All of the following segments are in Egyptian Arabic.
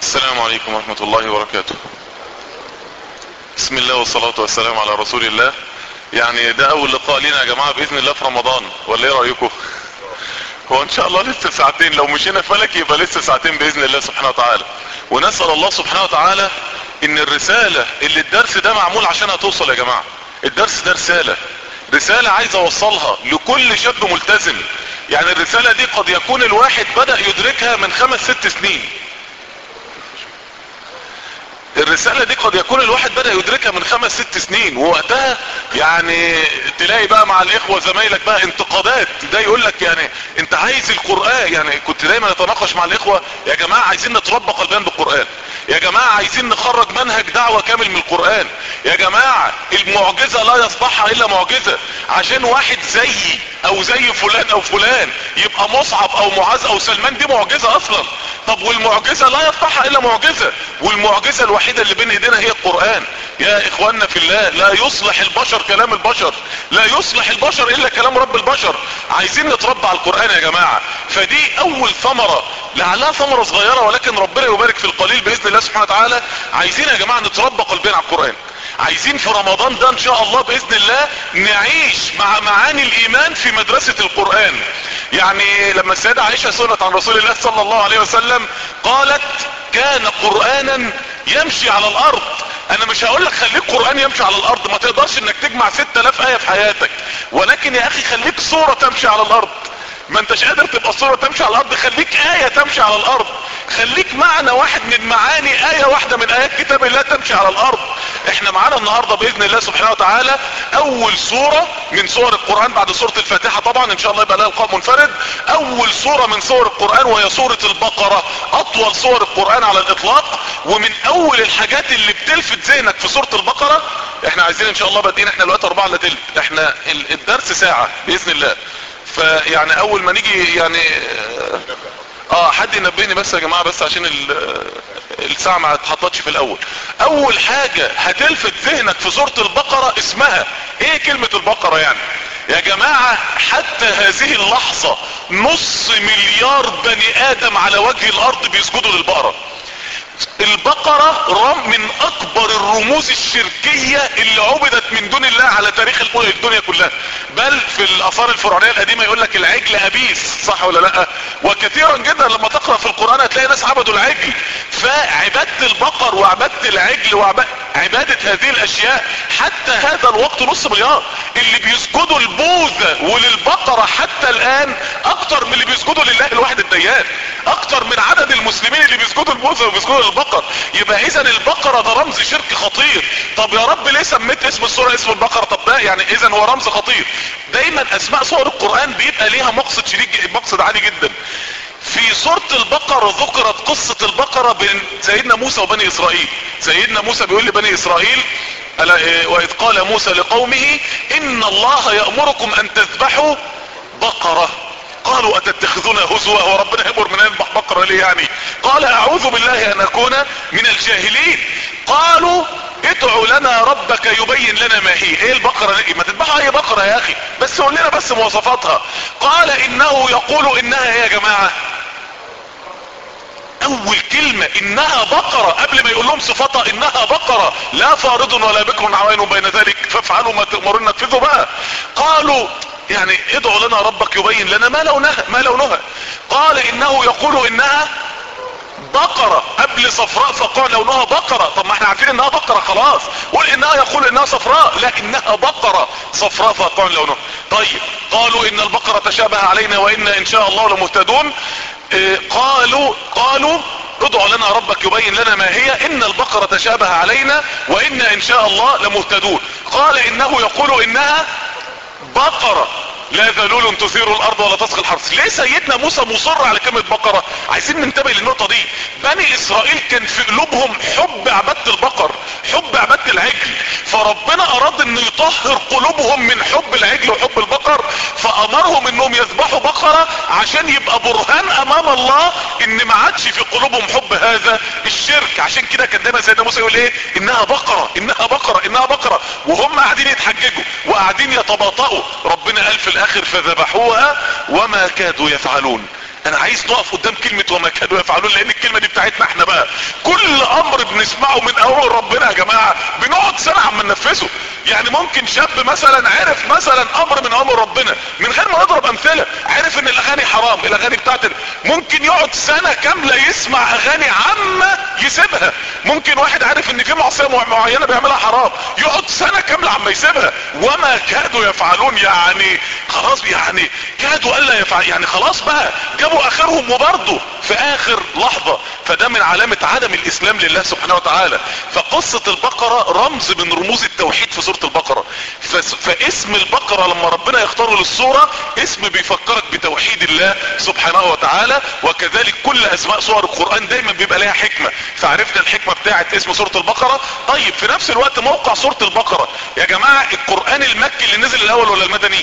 السلام عليكم ورحمة الله وبركاته بسم الله والصلاة والسلام على رسول الله يعني ده اول لقاء لنا يا جماعة باذن الله في رمضان ولا ايه رأيكم هو ان شاء الله لسه ساعتين لو مشينا فلك يبقى لسه ساعتين باذن الله سبحانه وتعالى ونسأل الله سبحانه وتعالى ان الرسالة اللي الدرس ده معمول عشانها توصل يا جماعة الدرس ده رسالة رسالة عايز اوصلها لكل شاب ملتزم يعني الرسالة دي قد يكون الواحد بدأ يدركها من خمس ست سنين الرسالة دي قد يكون الواحد بدأ يدركها من خمس ست سنين ووقتها يعني تلاقي بقى مع الاخوة زمايلك بقى انتقادات ده يقول لك يعني انت عايز القرآن يعني كنت دايما اتناقش مع الاخوة يا جماعة عايزين نتربى قلبان بالقرآن يا جماعة عايزين نخرج منهج دعوة كامل من القرآن يا جماعة المعجزة لا يصبحها الا معجزة عشان واحد زيي او زي فلان او فلان يبقى مصعب او معاذ او سلمان دي معجزة اصلا طب والمعجزة لا يصبحها الا معجزة والمعجزة الوحيدة اللي بين ايدينا هي القرآن يا اخواننا في الله لا يصلح البشر كلام البشر لا يصلح البشر الا كلام رب البشر عايزين نتربى على القرآن يا جماعة فدي اول ثمرة لعلها ثمرة صغيرة ولكن ربنا يبارك في القليل باذن الله سبحانه وتعالى عايزين يا جماعة نتربى قلبنا على القرآن عايزين في رمضان ده ان شاء الله باذن الله نعيش مع معاني الايمان في مدرسة القرآن يعني لما السيدة عائشة سئلت عن رسول الله صلى الله عليه وسلم قالت كان قرآنا يمشي على الارض انا مش هقول لك خليك قرآن يمشي على الارض ما تقدرش انك تجمع 6000 اية في حياتك ولكن يا اخي خليك صورة تمشي على الارض ما انتش قادر تبقى صورة تمشي على الارض خليك اية تمشي على الارض خليك معنى واحد من معاني اية واحدة من ايات كتاب الله تمشي على الارض احنا معانا النهاردة باذن الله سبحانه وتعالى اول سورة من سور القرآن بعد سورة الفاتحة طبعا ان شاء الله يبقى لها لقاء منفرد اول سورة من سور القرآن وهي سورة البقرة اطول سور القرآن على الاطلاق ومن اول الحاجات اللي بتلفت ذهنك في سورة البقرة احنا عايزين ان شاء الله بادئين احنا دلوقتي اربعة الا تلت احنا الدرس ساعة باذن الله فيعني اول ما نيجي يعني اه حد ينبهني بس يا جماعة بس عشان الساعة ما اتحطتش في الاول اول حاجة هتلفت ذهنك في سورة البقرة اسمها ايه كلمة البقرة يعني يا جماعة حتى هذه اللحظة نص مليار بني ادم على وجه الارض بيسجدوا للبقرة البقرة رم من اكبر الرموز الشركية اللي عبدت من دون الله على تاريخ الدنيا كلها بل في الاثار الفرعونية القديمة يقول لك العجل ابيس صح ولا لا وكثيرا جدا لما تقرأ في القرآن هتلاقي ناس عبدوا العجل فعبادة البقر وعبادة العجل وعبادة هذه الاشياء حتى هذا الوقت نص مليار اللي بيسجدوا البوذا وللبقرة حتى الان اكتر من اللي بيسجدوا لله الواحد الديان اكتر من عدد المسلمين اللي بيسجدوا البوذا وبيسجدوا للبقر يبقى اذا البقرة ده رمز شرك خطير طب يا رب ليه سميت اسم السورة اسم البقرة طب ده يعني اذا هو رمز خطير دايما اسماء سور القرآن بيبقى ليها مقصد شديد مقصد عالي جدا في سورة البقرة ذكرت قصة البقرة بين سيدنا موسى وبني اسرائيل سيدنا موسى بيقول لبني اسرائيل واذ قال موسى لقومه ان الله يأمركم ان تذبحوا بقرة قالوا اتتخذنا هزوا وربنا يامر من يذبح بقرة ليه يعني قال اعوذ بالله ان اكون من الجاهلين قالوا ادعوا لنا ربك يبين لنا ما هي ايه البقرة دي ما تذبحوا اي بقرة يا اخي بس قول لنا بس مواصفاتها قال انه يقول انها يا جماعة اول كلمة انها بقرة قبل ما يقول لهم صفاتها انها بقرة لا فارض ولا بكر عوين بين ذلك فافعلوا ما تأمرون نفذوا بقى قالوا يعني ادعوا لنا ربك يبين لنا ما لونها ما لونها قال انه يقول انها بقرة قبل صفراء فقال لونها بقرة طب ما احنا عارفين انها بقرة خلاص قول انها يقول انها صفراء لا انها بقرة صفراء فقال لونها طيب قالوا ان البقرة تشابه علينا وإنا ان شاء الله لمهتدون اه قالوا قالوا ادعوا لنا ربك يبين لنا ما هي ان البقرة تشابه علينا وإنا ان شاء الله لمهتدون قال انه يقول انها بقرة لا ذلول تثير الارض ولا تسقي الحرث ليه سيدنا موسى مصر على كلمة بقرة عايزين ننتبه للنقطة دي بني اسرائيل كان في قلوبهم حب عبادة البقر حب عبادة العجل فربنا اراد انه يطهر قلوبهم من حب العجل وحب البقر فامرهم انهم يذبحوا بقرة عشان يبقى برهان امام الله ان ما عادش في قلوبهم حب هذا الشرك عشان كده كان دايما سيدنا موسى يقول ايه انها بقرة انها بقرة انها بقرة وهم قاعدين يتحججوا وقاعدين يتباطؤوا ربنا قال في الاخر فذبحوها وما كادوا يفعلون انا عايز نقف قدام كلمة وما كانوا يفعلون لان الكلمة دي بتاعتنا احنا بقى كل امر بنسمعه من اول ربنا يا جماعة بنقعد سنة عم ننفذه يعني ممكن شاب مثلا عرف مثلا امر من امر ربنا من غير ما نضرب امثلة عرف ان الاغاني حرام الاغاني بتاعت ممكن يقعد سنة كاملة يسمع اغاني عامة يسيبها ممكن واحد عارف ان في معصية معينة بيعملها حرام يقعد سنة كاملة عما يسيبها وما كادوا يفعلون يعني خلاص يعني كادوا الا يفعل يعني خلاص بقى جابوا اخرهم وبرضه في اخر لحظة فده من علامة عدم الاسلام لله سبحانه وتعالى فقصة البقرة رمز من رموز التوحيد في سورة البقرة فاسم البقرة لما ربنا يختاره للصورة اسم بيفكرك بتوحيد الله سبحانه وتعالى وكذلك كل اسماء سور القرآن دايما بيبقى لها حكمة فعرفنا الحكمة بتاعت اسم سورة البقرة طيب في نفس الوقت موقع سورة البقرة يا جماعة القرآن المكي اللي نزل الاول ولا المدني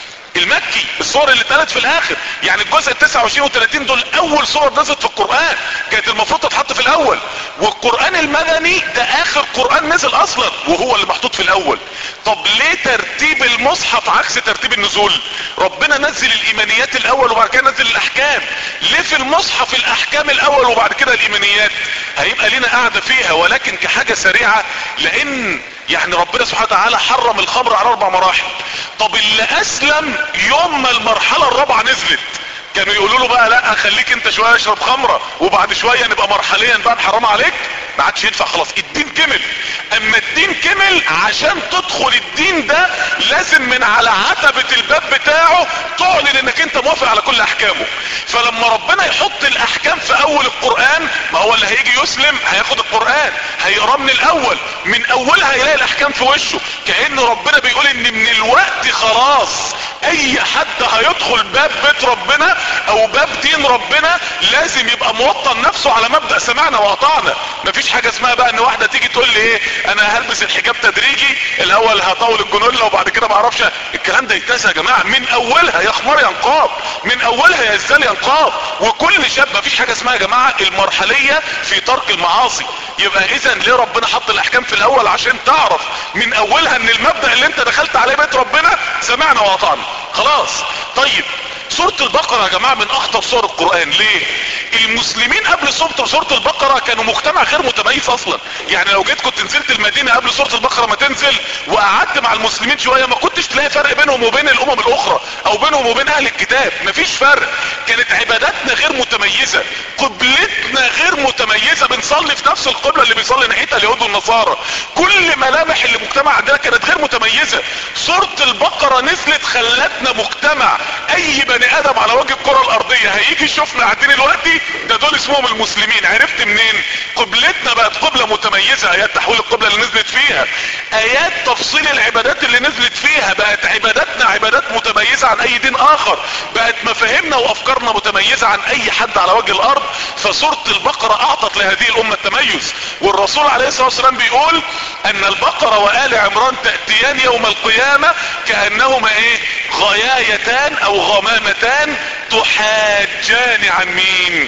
المكي الصور اللي اتقالت في الاخر يعني الجزء ال 29 و 30 دول اول صور نزلت في القرآن كانت المفروض تتحط في الاول والقرآن المدني ده اخر قرآن نزل اصلا وهو اللي محطوط في الاول طب ليه ترتيب المصحف عكس ترتيب النزول ربنا نزل الايمانيات الاول وبعد كده نزل الاحكام ليه في المصحف الاحكام الاول وبعد كده الايمانيات هيبقى لنا قاعدة فيها ولكن كحاجة سريعة لان يعني ربنا سبحانه وتعالى حرم الخمر على اربع مراحل طب اللي اسلم يوم ما المرحلة الرابعة نزلت كانوا يقولوا له بقى لا خليك انت شوية اشرب خمرة وبعد شوية نبقى مرحليا بقى حرام عليك ما عادش يدفع خلاص الدين كمل اما الدين كمل عشان تدخل الدين ده لازم من على عتبة الباب بتاعه تعلن انك انت موافق على كل احكامه فلما ربنا يحط الاحكام في اول القرآن ما هو اللي هيجي يسلم هياخد القرآن هيقراه من الاول من اولها هيلاقي الاحكام في وشه كأن ربنا بيقول ان من الوقت خلاص اي حد هيدخل باب بيت ربنا او باب دين ربنا لازم يبقى موطن نفسه على مبدأ سمعنا واطعنا مفيش حاجة اسمها بقى ان واحدة تيجي تقول لي ايه انا هلبس الحجاب تدريجي الاول هطول الجنولة وبعد كده ما اعرفش الكلام ده يتنسى يا جماعة من اولها يا خمار ينقاب من اولها يا ازدال ينقاب وكل شاب مفيش حاجة اسمها يا جماعة المرحلية في ترك المعاصي يبقى اذا ليه ربنا حط الاحكام في الاول عشان تعرف من اولها ان المبدأ اللي انت دخلت عليه بيت ربنا سمعنا واطعنا خلاص طيب سورة البقرة يا جماعة من اخطر سور القرآن ليه المسلمين قبل سورة سورة البقرة كانوا مجتمع غير متميز اصلا يعني لو جيت كنت نزلت المدينة قبل سورة البقرة ما تنزل وقعدت مع المسلمين شوية ما كنتش تلاقي فرق بينهم وبين الامم الاخرى او بينهم وبين اهل الكتاب مفيش فرق كانت عباداتنا غير متميزة قبلتنا غير متميزة بنصلي في نفس القبلة اللي بيصلي ناحيتها اليهود والنصارى كل ملامح اللي مجتمع عندنا كانت غير متميزة سورة البقرة نزلت خلتنا مجتمع اي بني ادم على وجه الكرة الارضية هيجي يشوفنا قاعدين دلوقتي ده دول اسمهم المسلمين عرفت منين قبلتنا بقت قبلة متميزة ايات تحويل القبلة اللي نزلت فيها ايات تفصيل العبادات اللي نزلت فيها بقت عباداتنا عبادات متميزة عن اي دين اخر بقت مفاهيمنا وافكارنا متميزة عن اي حد على وجه الارض فسورة البقرة اعطت لهذه الامة التميز والرسول عليه الصلاة والسلام بيقول ان البقرة وآل عمران تأتيان يوم القيامة كأنهما ايه غيايتان او غمامتان تحاجان عن مين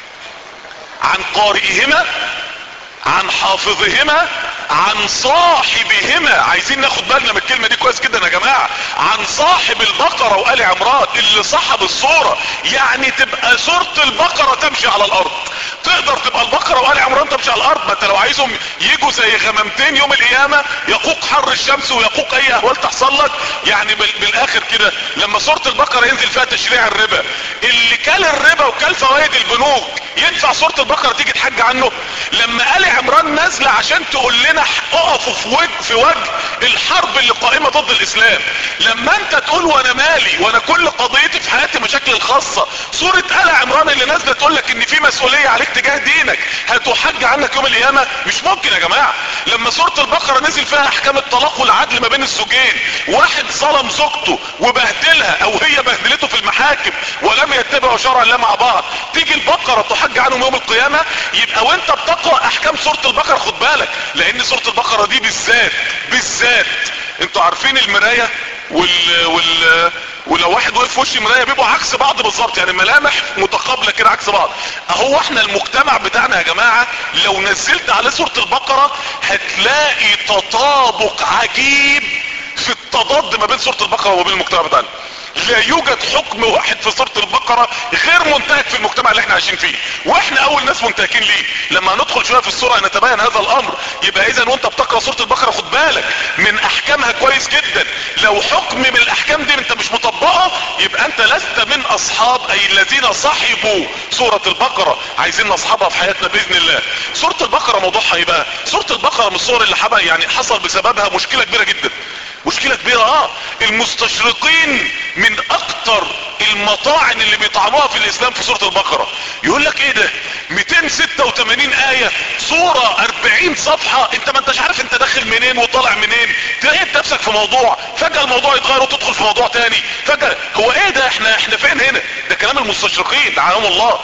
عن قارئهما عن حافظهما عن صاحبهما عايزين ناخد بالنا من الكلمة دي كويس جدا يا جماعة عن صاحب البقرة وآل عمران اللي صاحب الصورة يعني تبقى صورة البقرة تمشي على الارض تقدر تبقى البقرة وآل عمران تمشي على الارض ما انت لو عايزهم يجوا زي غمامتين يوم القيامة يقوق حر الشمس ويقوق اي اهوال تحصل لك يعني بالاخر كده لما صورة البقرة ينزل فيها تشريع الربا اللي كل الربا وكل فوائد البنوك ينفع صورة البقرة تيجي تحج عنه لما آل عمران نازلة عشان تقول لنا اقفوا في وجه في وجه الحرب اللي قائمة ضد الاسلام لما انت تقول وانا مالي وانا كل قضيتي في حياتي مشاكل الخاصة سورة آل عمران اللي نازلة تقول لك ان في مسؤولية عليك تجاه دينك هتحج عنك يوم القيامة مش ممكن يا جماعة لما سورة البقرة نزل فيها احكام الطلاق والعدل ما بين الزوجين واحد ظلم زوجته وبهدلها او هي بهدلته في المحاكم ولم يتبعوا شرع الله مع بعض تيجي البقرة تحج عنهم يوم القيامة يبقى وانت بتقرأ احكام سورة البقرة خد بالك لان سورة البقرة دي بالذات بالذات انتوا عارفين المراية وال وال ولو واحد وقف في وش المرايه بيبقوا عكس بعض بالظبط يعني ملامح متقابله كده عكس بعض اهو احنا المجتمع بتاعنا يا جماعه لو نزلت عليه سوره البقره هتلاقي تطابق عجيب في التضاد ما بين سوره البقره وما بين المجتمع بتاعنا لا يوجد حكم واحد في سورة البقرة غير منتهك في المجتمع اللي احنا عايشين فيه واحنا اول ناس منتهكين ليه لما ندخل شوية في السورة نتبين هذا الامر يبقى اذا وانت بتقرأ سورة البقرة خد بالك من احكامها كويس جدا لو حكم من الاحكام دي انت مش مطبقه يبقى انت لست من اصحاب اي الذين صحبوا سورة البقرة عايزين نصحبها في حياتنا باذن الله سورة البقرة موضوعها ايه بقى سورة البقرة من الصور اللي حبا يعني حصل بسببها مشكلة كبيرة جدا مشكلة كبيرة اه المستشرقين من اكتر المطاعن اللي بيطعنوها في الاسلام في سورة البقرة يقول لك ايه ده 286 اية سورة 40 صفحة انت ما انتش عارف انت داخل منين وطالع منين تلاقي نفسك في موضوع فجأة الموضوع يتغير وتدخل في موضوع تاني فجأة هو ايه ده احنا احنا فين هنا ده كلام المستشرقين لعنهم الله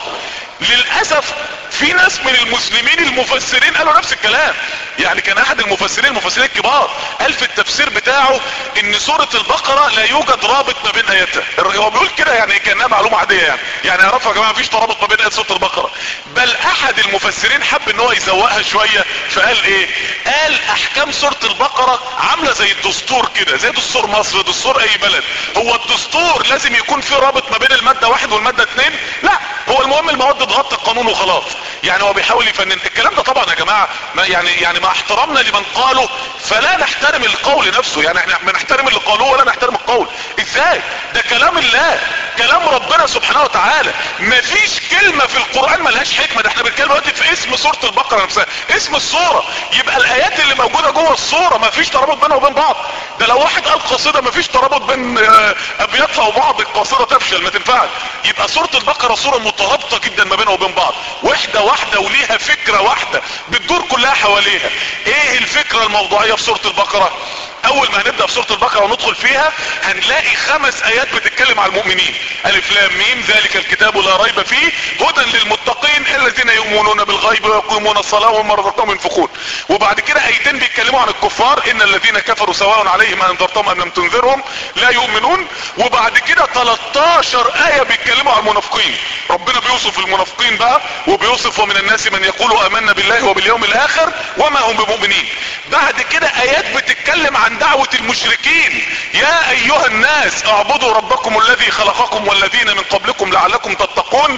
للأسف في ناس من المسلمين المفسرين قالوا نفس الكلام يعني كان احد المفسرين المفسرين الكبار قال في التفسير بتاعه ان سورة البقرة لا يوجد رابط ما بين اياتها هو بيقول كده يعني كانها معلومة عادية يعني يعني اعرفها يا جماعة مفيش ترابط ما بين ايات سورة البقرة بل احد المفسرين حب ان هو يزوقها شوية فقال ايه قال احكام سورة البقرة عاملة زي الدستور كده زي دستور مصر دستور اي بلد هو الدستور لازم يكون فيه رابط ما بين المادة واحد والمادة اتنين لا هو المهم المواد تغطي القانون وخلاص يعني هو بيحاول يفنن الكلام ده طبعا يا جماعة ما يعني يعني مع احترامنا لمن قاله فلا نحترم القول نفسه يعني احنا بنحترم اللي قالوه ولا نحترم القول ازاي ده كلام الله كلام ربنا سبحانه وتعالى مفيش كلمة في القرآن ملهاش حكمة ده احنا بنتكلم دلوقتي في اسم سورة البقرة نفسها اسم السورة يبقى الايات اللي موجودة جوه السورة مفيش ترابط بينها وبين بعض ده لو واحد قال قصيدة مفيش ترابط بين ابياتها وبعض القصيدة تفشل ما تنفعش يبقى سورة البقرة سورة مترابطة جدا ما بينها وبين بعض واحدة واحدة وليها فكرة واحدة بتدور كلها حواليها ايه الفكرة الموضوعية في سورة البقرة اول ما هنبدأ في سورة البقرة وندخل فيها هنلاقي خمس ايات بتتكلم على المؤمنين الف لام ميم ذلك الكتاب لا ريب فيه هدى للمتقين الذين يؤمنون بالغيب ويقيمون الصلاة ومما رزقناهم ينفقون وبعد كده ايتين بيتكلموا عن الكفار ان الذين كفروا سواء عليهم انذرتهم ام لم تنذرهم لا يؤمنون وبعد كده 13 اية بيتكلموا عن المنافقين ربنا بيوصف المنافقين بقى وبيوصف ومن الناس من يقول امنا بالله وباليوم الاخر وما هم بمؤمنين بعد كده ايات بتتكلم عن دعوة المشركين يا ايها الناس اعبدوا ربكم الذي خلقكم والذين من قبلكم لعلكم تتقون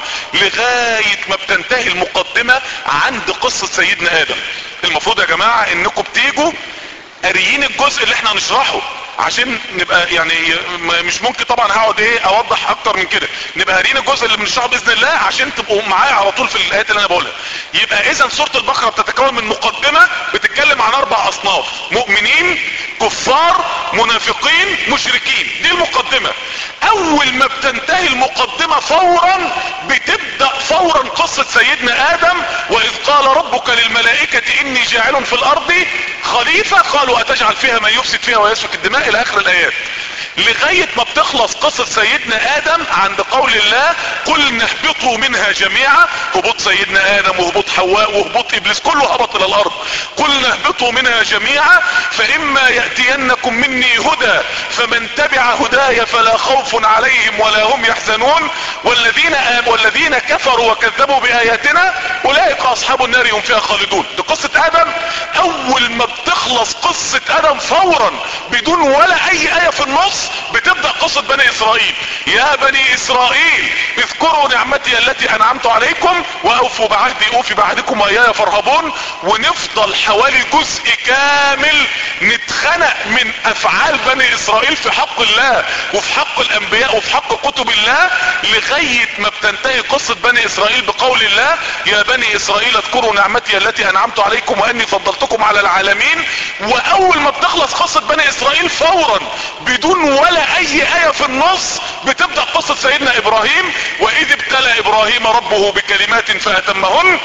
لغاية ما بتنتهي المقدمة عند قصة سيدنا ادم المفروض يا جماعة انكم بتيجوا قاريين الجزء اللي احنا هنشرحه عشان نبقى يعني مش ممكن طبعا هقعد ايه اوضح اكتر من كده نبقى قاريين الجزء اللي بنشرحه باذن الله عشان تبقوا معايا على طول في الايات اللي انا بقولها يبقى اذا سوره البقره بتتكون من مقدمه بتتكلم عن اربع اصناف مؤمنين كفار منافقين مشركين دي المقدمه اول ما بتنتهي المقدمه فورا بتبدا فورا قصه سيدنا ادم واذ قال ربك للملائكه اني جاعل في الارض خليفه قالوا اتجعل فيها من يفسد فيها ويسفك الدماء الى اخر الايات لغاية ما بتخلص قصة سيدنا ادم عند قول الله قل نهبطوا منها جميعا هبوط سيدنا ادم وهبوط حواء وهبوط ابليس كله هبط الى الارض قل نهبطوا منها جميعا فاما يأتينكم مني هدى فمن تبع هداي فلا خوف عليهم ولا هم يحزنون والذين آم والذين كفروا وكذبوا باياتنا اولئك اصحاب النار هم فيها خالدون دي قصة ادم اول ما بتخلص قصة ادم فورا بدون ولا اي اية في النص بتبدأ قصة بني اسرائيل يا بني اسرائيل اذكروا نعمتي التي انعمت عليكم واوفوا بعهدي اوفي بعهدكم واياي فارهبون ونفضل حوالي جزء كامل نتخنق من افعال بني اسرائيل في حق الله وفي حق الانبياء وفي حق كتب الله لغاية ما بتنتهي قصة بني اسرائيل بقول الله يا بني اسرائيل اذكروا نعمتي التي انعمت عليكم واني فضلتكم على العالمين واول ما بتخلص قصة بني اسرائيل فورا بدون ولا اي اية في النص بتبدأ قصة سيدنا ابراهيم واذ ابتلى ابراهيم ربه بكلمات فاتمهن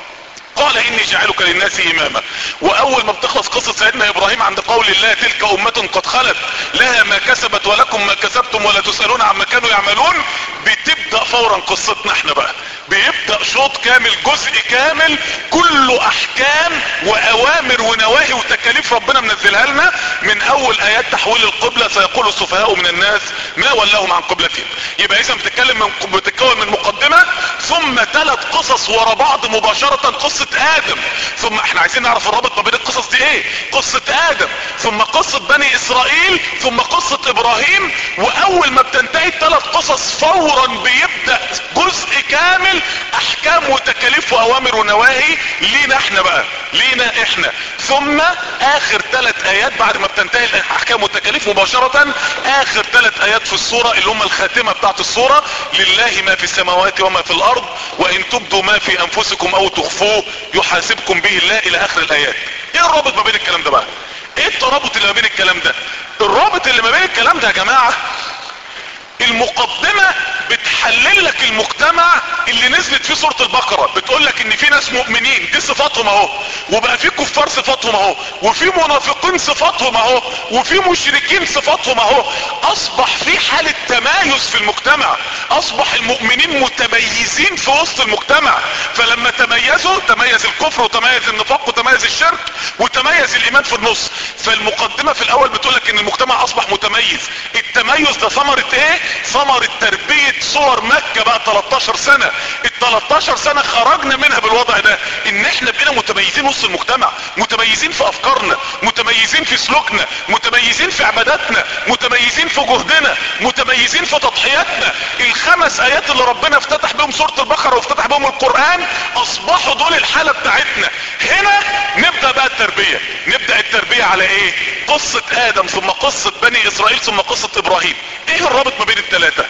قال اني جعلك للناس اماما واول ما بتخلص قصة سيدنا ابراهيم عند قول الله تلك امة قد خلت لها ما كسبت ولكم ما كسبتم ولا تسألون عما كانوا يعملون بتبدأ فورا قصتنا احنا بقى بيبدأ شوط كامل جزء كامل كله احكام واوامر ونواهي وتكاليف ربنا منزلها لنا من اول ايات تحويل القبلة سيقول السفهاء من الناس ما ولاهم عن قبلتهم يبقى اذا بتتكلم من بتتكون من مقدمة ثم ثلاث قصص ورا بعض مباشرة قصة ادم ثم احنا عايزين نعرف الرابط ما بين القصص دي ايه قصة ادم ثم قصة بني اسرائيل ثم قصة ابراهيم واول ما بتنتهي الثلاث قصص فورا بيبدأ جزء كامل احكام وتكاليف واوامر ونواهي لينا احنا بقى لينا احنا ثم اخر ثلاث ايات بعد ما بتنتهي الاحكام والتكاليف مباشرة اخر ثلاث ايات في السورة اللي هم الخاتمة بتاعت السورة لله ما في السماوات وما في الارض وان تبدوا ما في انفسكم او تخفوه يحاسبكم به الله الى اخر الايات ايه الرابط ما بين الكلام ده بقى ايه الترابط اللي ما بين الكلام ده الرابط اللي ما بين الكلام ده يا جماعة المقدمة بتحلل لك المجتمع اللي نزلت فيه سورة البقرة بتقول لك ان في ناس مؤمنين دي صفاتهم اهو وبقى في كفار صفاتهم اهو وفي منافقين صفاتهم اهو وفي مشركين صفاتهم اهو اصبح في حالة تمايز في المجتمع اصبح المؤمنين متميزين في وسط المجتمع فلما تميزوا تميز الكفر وتميز النفاق وتميز الشرك وتميز الايمان في النص فالمقدمة في الاول بتقول لك ان المجتمع اصبح متميز التميز ده ثمرة ايه ثمرة تربية صور مكة بقى 13 سنة ال 13 سنة خرجنا منها بالوضع ده ان احنا بقينا متميزين وسط المجتمع متميزين في افكارنا متميزين في سلوكنا متميزين في عباداتنا متميزين في جهدنا متميزين في تضحياتنا الخمس ايات اللي ربنا افتتح بهم سورة البقرة وافتتح بهم القرآن اصبحوا دول الحالة بتاعتنا هنا نبدأ بقى التربية نبدأ التربية على ايه قصة ادم ثم قصة بني اسرائيل ثم قصة ابراهيم ايه الرابط ما بين التلاتة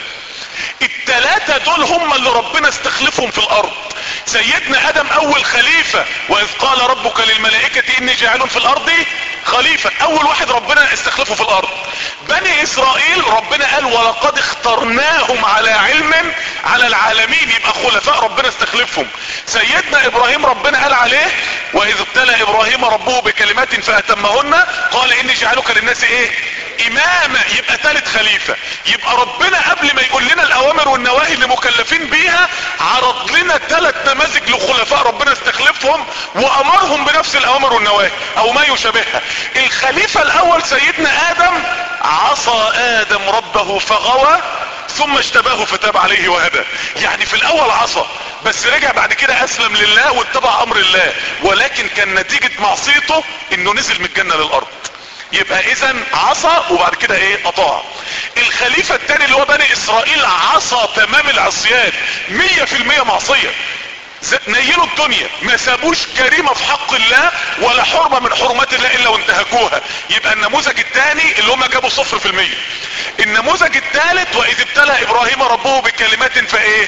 التلاتة دول هم اللي ربنا استخلفهم في الارض سيدنا ادم اول خليفة واذ قال ربك للملائكة اني جاعل في الارض خليفة اول واحد ربنا استخلفه في الارض بني اسرائيل ربنا قال ولقد اخترناهم على علم على العالمين يبقى خلفاء ربنا استخلفهم سيدنا ابراهيم ربنا قال عليه واذ ابتلى ابراهيم ربه بكلمات فاتمهن قال اني جعلك للناس ايه اماما يبقى ثالث خليفة يبقى ربنا قبل ما يقول لنا الاوامر والنواهي اللي مكلفين بيها عرض لنا ثلاث نماذج لخلفاء ربنا استخلفهم وامرهم بنفس الاوامر والنواهي او ما يشابهها الخليفة الاول سيدنا ادم عصى ادم ربه فغوى ثم اشتباه فتاب عليه وهدى يعني في الاول عصى بس رجع بعد كده اسلم لله واتبع امر الله ولكن كان نتيجة معصيته انه نزل من الجنة للارض يبقى اذا عصى وبعد كده ايه اطاع الخليفة التاني اللي هو بني اسرائيل عصى تمام العصيان مية في المية معصية نيلوا الدنيا ما سابوش جريمة في حق الله ولا حرمة من حرمات الله الا وانتهكوها يبقى النموذج الثاني اللي هم جابوا صفر في المية النموذج الثالث واذ ابتلى ابراهيم ربه بكلمات فايه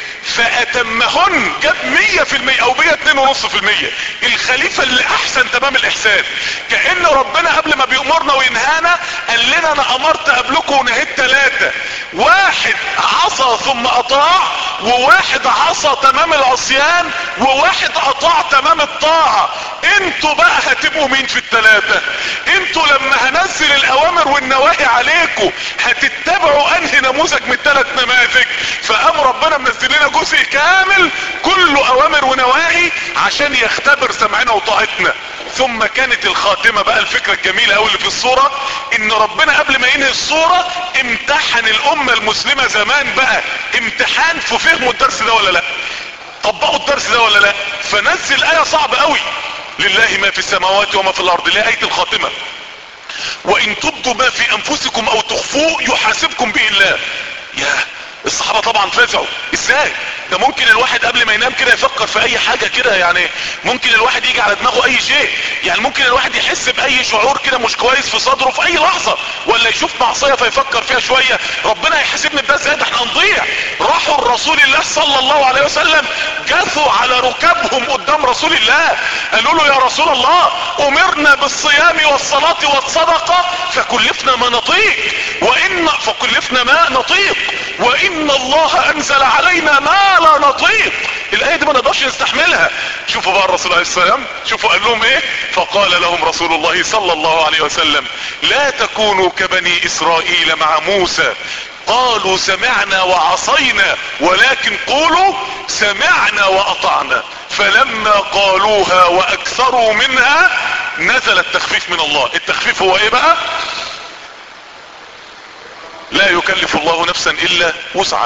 فاتمهن جاب مية في المية او مية اتنين ونص في المية الخليفة اللي احسن تمام الاحسان كأن ربنا قبل ما بيأمرنا وينهانا قال لنا انا امرت قبلكم ونهيت ثلاثة واحد عصى ثم اطاع وواحد عصى تمام العصيان وواحد اطاع تمام الطاعة انتوا بقى هتبقوا مين في الثلاثة انتوا لما هنزل الاوامر والنواهي عليكم هتتبعوا انهي نموذج من الثلاث نماذج فقام ربنا منزل لنا جزء كامل كله اوامر ونواهي عشان يختبر سمعنا وطاعتنا ثم كانت الخاتمة بقى الفكرة الجميلة اوي اللي في الصورة ان ربنا قبل ما ينهي الصورة امتحن الامة المسلمة زمان بقى امتحان في فهموا الدرس ده ولا لا طبقوا الدرس ده ولا لا فنزل ايه صعبة قوي لله ما في السماوات وما في الارض اللي ايه الخاتمة وان تبدوا ما في انفسكم او تخفوه يحاسبكم به الله يا الصحابة طبعا فزعوا ازاي ده ممكن الواحد قبل ما ينام كده يفكر في اي حاجة كده يعني ممكن الواحد يجي على دماغه اي شيء يعني ممكن الواحد يحس باي شعور كده مش كويس في صدره في اي لحظة ولا يشوف معصية فيفكر فيها شوية ربنا هيحاسبني بده ازاي ده احنا هنضيع راحوا الرسول الله صلى الله عليه وسلم جثوا على ركابهم قدام رسول الله قالوا له يا رسول الله امرنا بالصيام والصلاة والصدقة فكلفنا ما نطيق وان فكلفنا ما نطيق وان الله انزل علينا ما لا نطيق الايه دي ما نقدرش نستحملها شوفوا بقى الرسول عليه السلام شوفوا قال لهم ايه فقال لهم رسول الله صلى الله عليه وسلم لا تكونوا كبني اسرائيل مع موسى قالوا سمعنا وعصينا ولكن قولوا سمعنا واطعنا فلما قالوها واكثروا منها نزل التخفيف من الله التخفيف هو ايه بقى لا يكلف الله نفسا الا وسعها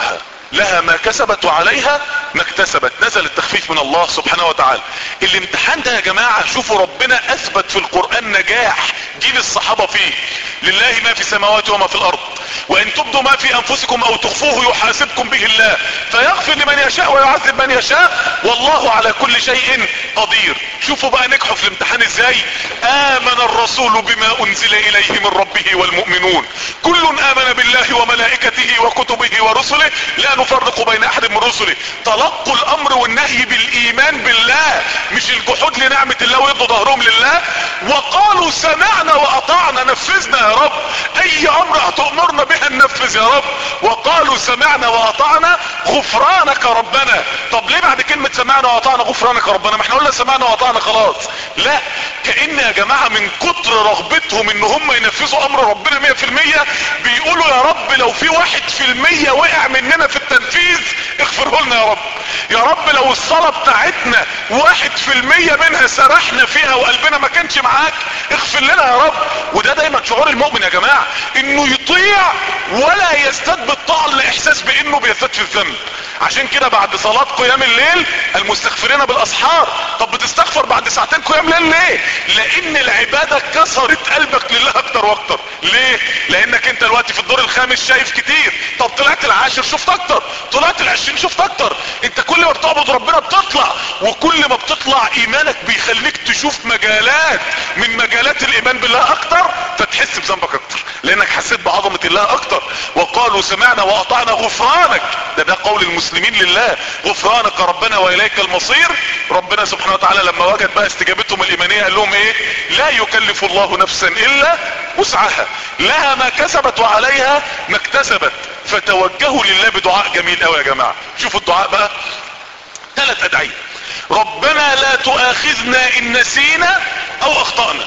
لها ما كسبت وعليها ما اكتسبت نزل التخفيف من الله سبحانه وتعالى الامتحان ده يا جماعة شوفوا ربنا اثبت في القرآن نجاح جيل الصحابة فيه لله ما في السماوات وما في الارض وان تبدوا ما في انفسكم او تخفوه يحاسبكم به الله فيغفر لمن يشاء ويعذب من يشاء والله على كل شيء قدير شوفوا بقى نجحوا في الامتحان ازاي امن الرسول بما انزل اليه من ربه والمؤمنون كل امن بالله وملائكته وكتبه ورسله لا نفرق بين احد من رسله تلقوا الامر والنهي بالايمان بالله مش الجحود لنعمة الله ويدوا ظهرهم لله وقالوا سمعنا واطعنا نفذنا يا رب اي امر هتؤمرنا بها ننفذ يا رب وقالوا سمعنا واطعنا غفرانك ربنا طب ليه بعد كلمة سمعنا واطعنا غفرانك ربنا ما احنا قلنا سمعنا واطعنا خلاص لا كأن يا جماعة من كتر رغبتهم ان هم ينفذوا امر ربنا مية في المية بيقولوا يا رب لو في واحد في المية وقع مننا في التنفيذ اغفره لنا يا رب يا رب لو الصلاة بتاعتنا واحد في المية منها سرحنا فيها وقلبنا ما كانش معاك اغفر لنا يا رب وده دايما شعور المؤمن يا جماعة انه يطيع ولا يزداد بالطاعة الاحساس بانه بيزداد في الذنب عشان كده بعد صلاة قيام الليل المستغفرين بالاسحار طب بتستغفر بعد ساعتين قيام ليل ليه لان العبادة كسرت قلبك لله اكتر واكتر ليه لانك انت دلوقتي في الدور الخامس شايف كتير طب طلعت العاشر شفت اكتر طلعت العشرين شفت اكتر انت كل ما بتعبد ربنا بتطلع وكل ما بتطلع ايمانك بيخليك تشوف مجالات من مجالات الايمان بالله اكتر فتحس بذنبك اكتر لانك حسيت بعظمة الله اكتر وقالوا سمعنا واطعنا غفرانك ده ده قول المسلمين لله غفرانك ربنا واليك المصير ربنا سبحانه وتعالى لما وجد بقى استجابتهم الايمانية قال لهم ايه لا يكلف الله نفسا الا وسعها لها ما كسبت وعليها ما اكتسبت فتوجهوا لله بدعاء جميل قوي يا جماعة شوفوا الدعاء بقى ثلاث ادعية ربنا لا تؤاخذنا ان نسينا او اخطأنا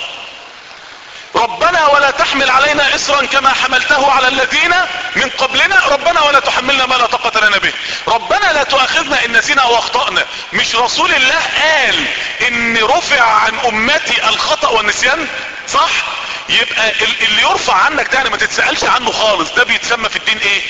ربنا ولا تحمل علينا اسرا كما حملته على الذين من قبلنا ربنا ولا تحملنا ما لا طاقة لنا به ربنا لا تؤاخذنا ان نسينا او اخطأنا مش رسول الله قال ان رفع عن امتي الخطأ والنسيان صح يبقى اللي يرفع عنك ده يعني ما تتسألش عنه خالص ده بيتسمى في الدين ايه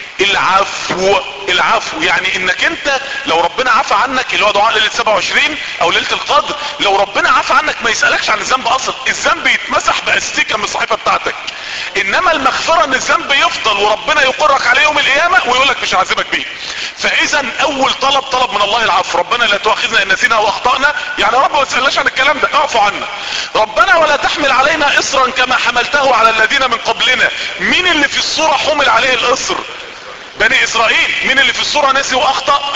العفو العفو يعني انك انت لو ربنا عفى عنك اللي هو دعاء ليلة 27 او ليلة القدر لو ربنا عفى عنك ما يسألكش عن الذنب اصلا الذنب يتمسح باستيكة من الصحيفة بتاعتك انما المغفرة ان الذنب يفضل وربنا يقرك عليه يوم القيامة ويقول لك مش هعذبك بيه فاذا اول طلب طلب من الله العفو ربنا لا تؤاخذنا ان نسينا واخطأنا يعني رب ما تسألناش عن الكلام ده اعفو عنا ربنا ولا تحمل علينا اصرا كما حملته على الذين من قبلنا مين اللي في الصورة حمل عليه الاصر بني اسرائيل مين اللي في الصورة ناسي واخطأ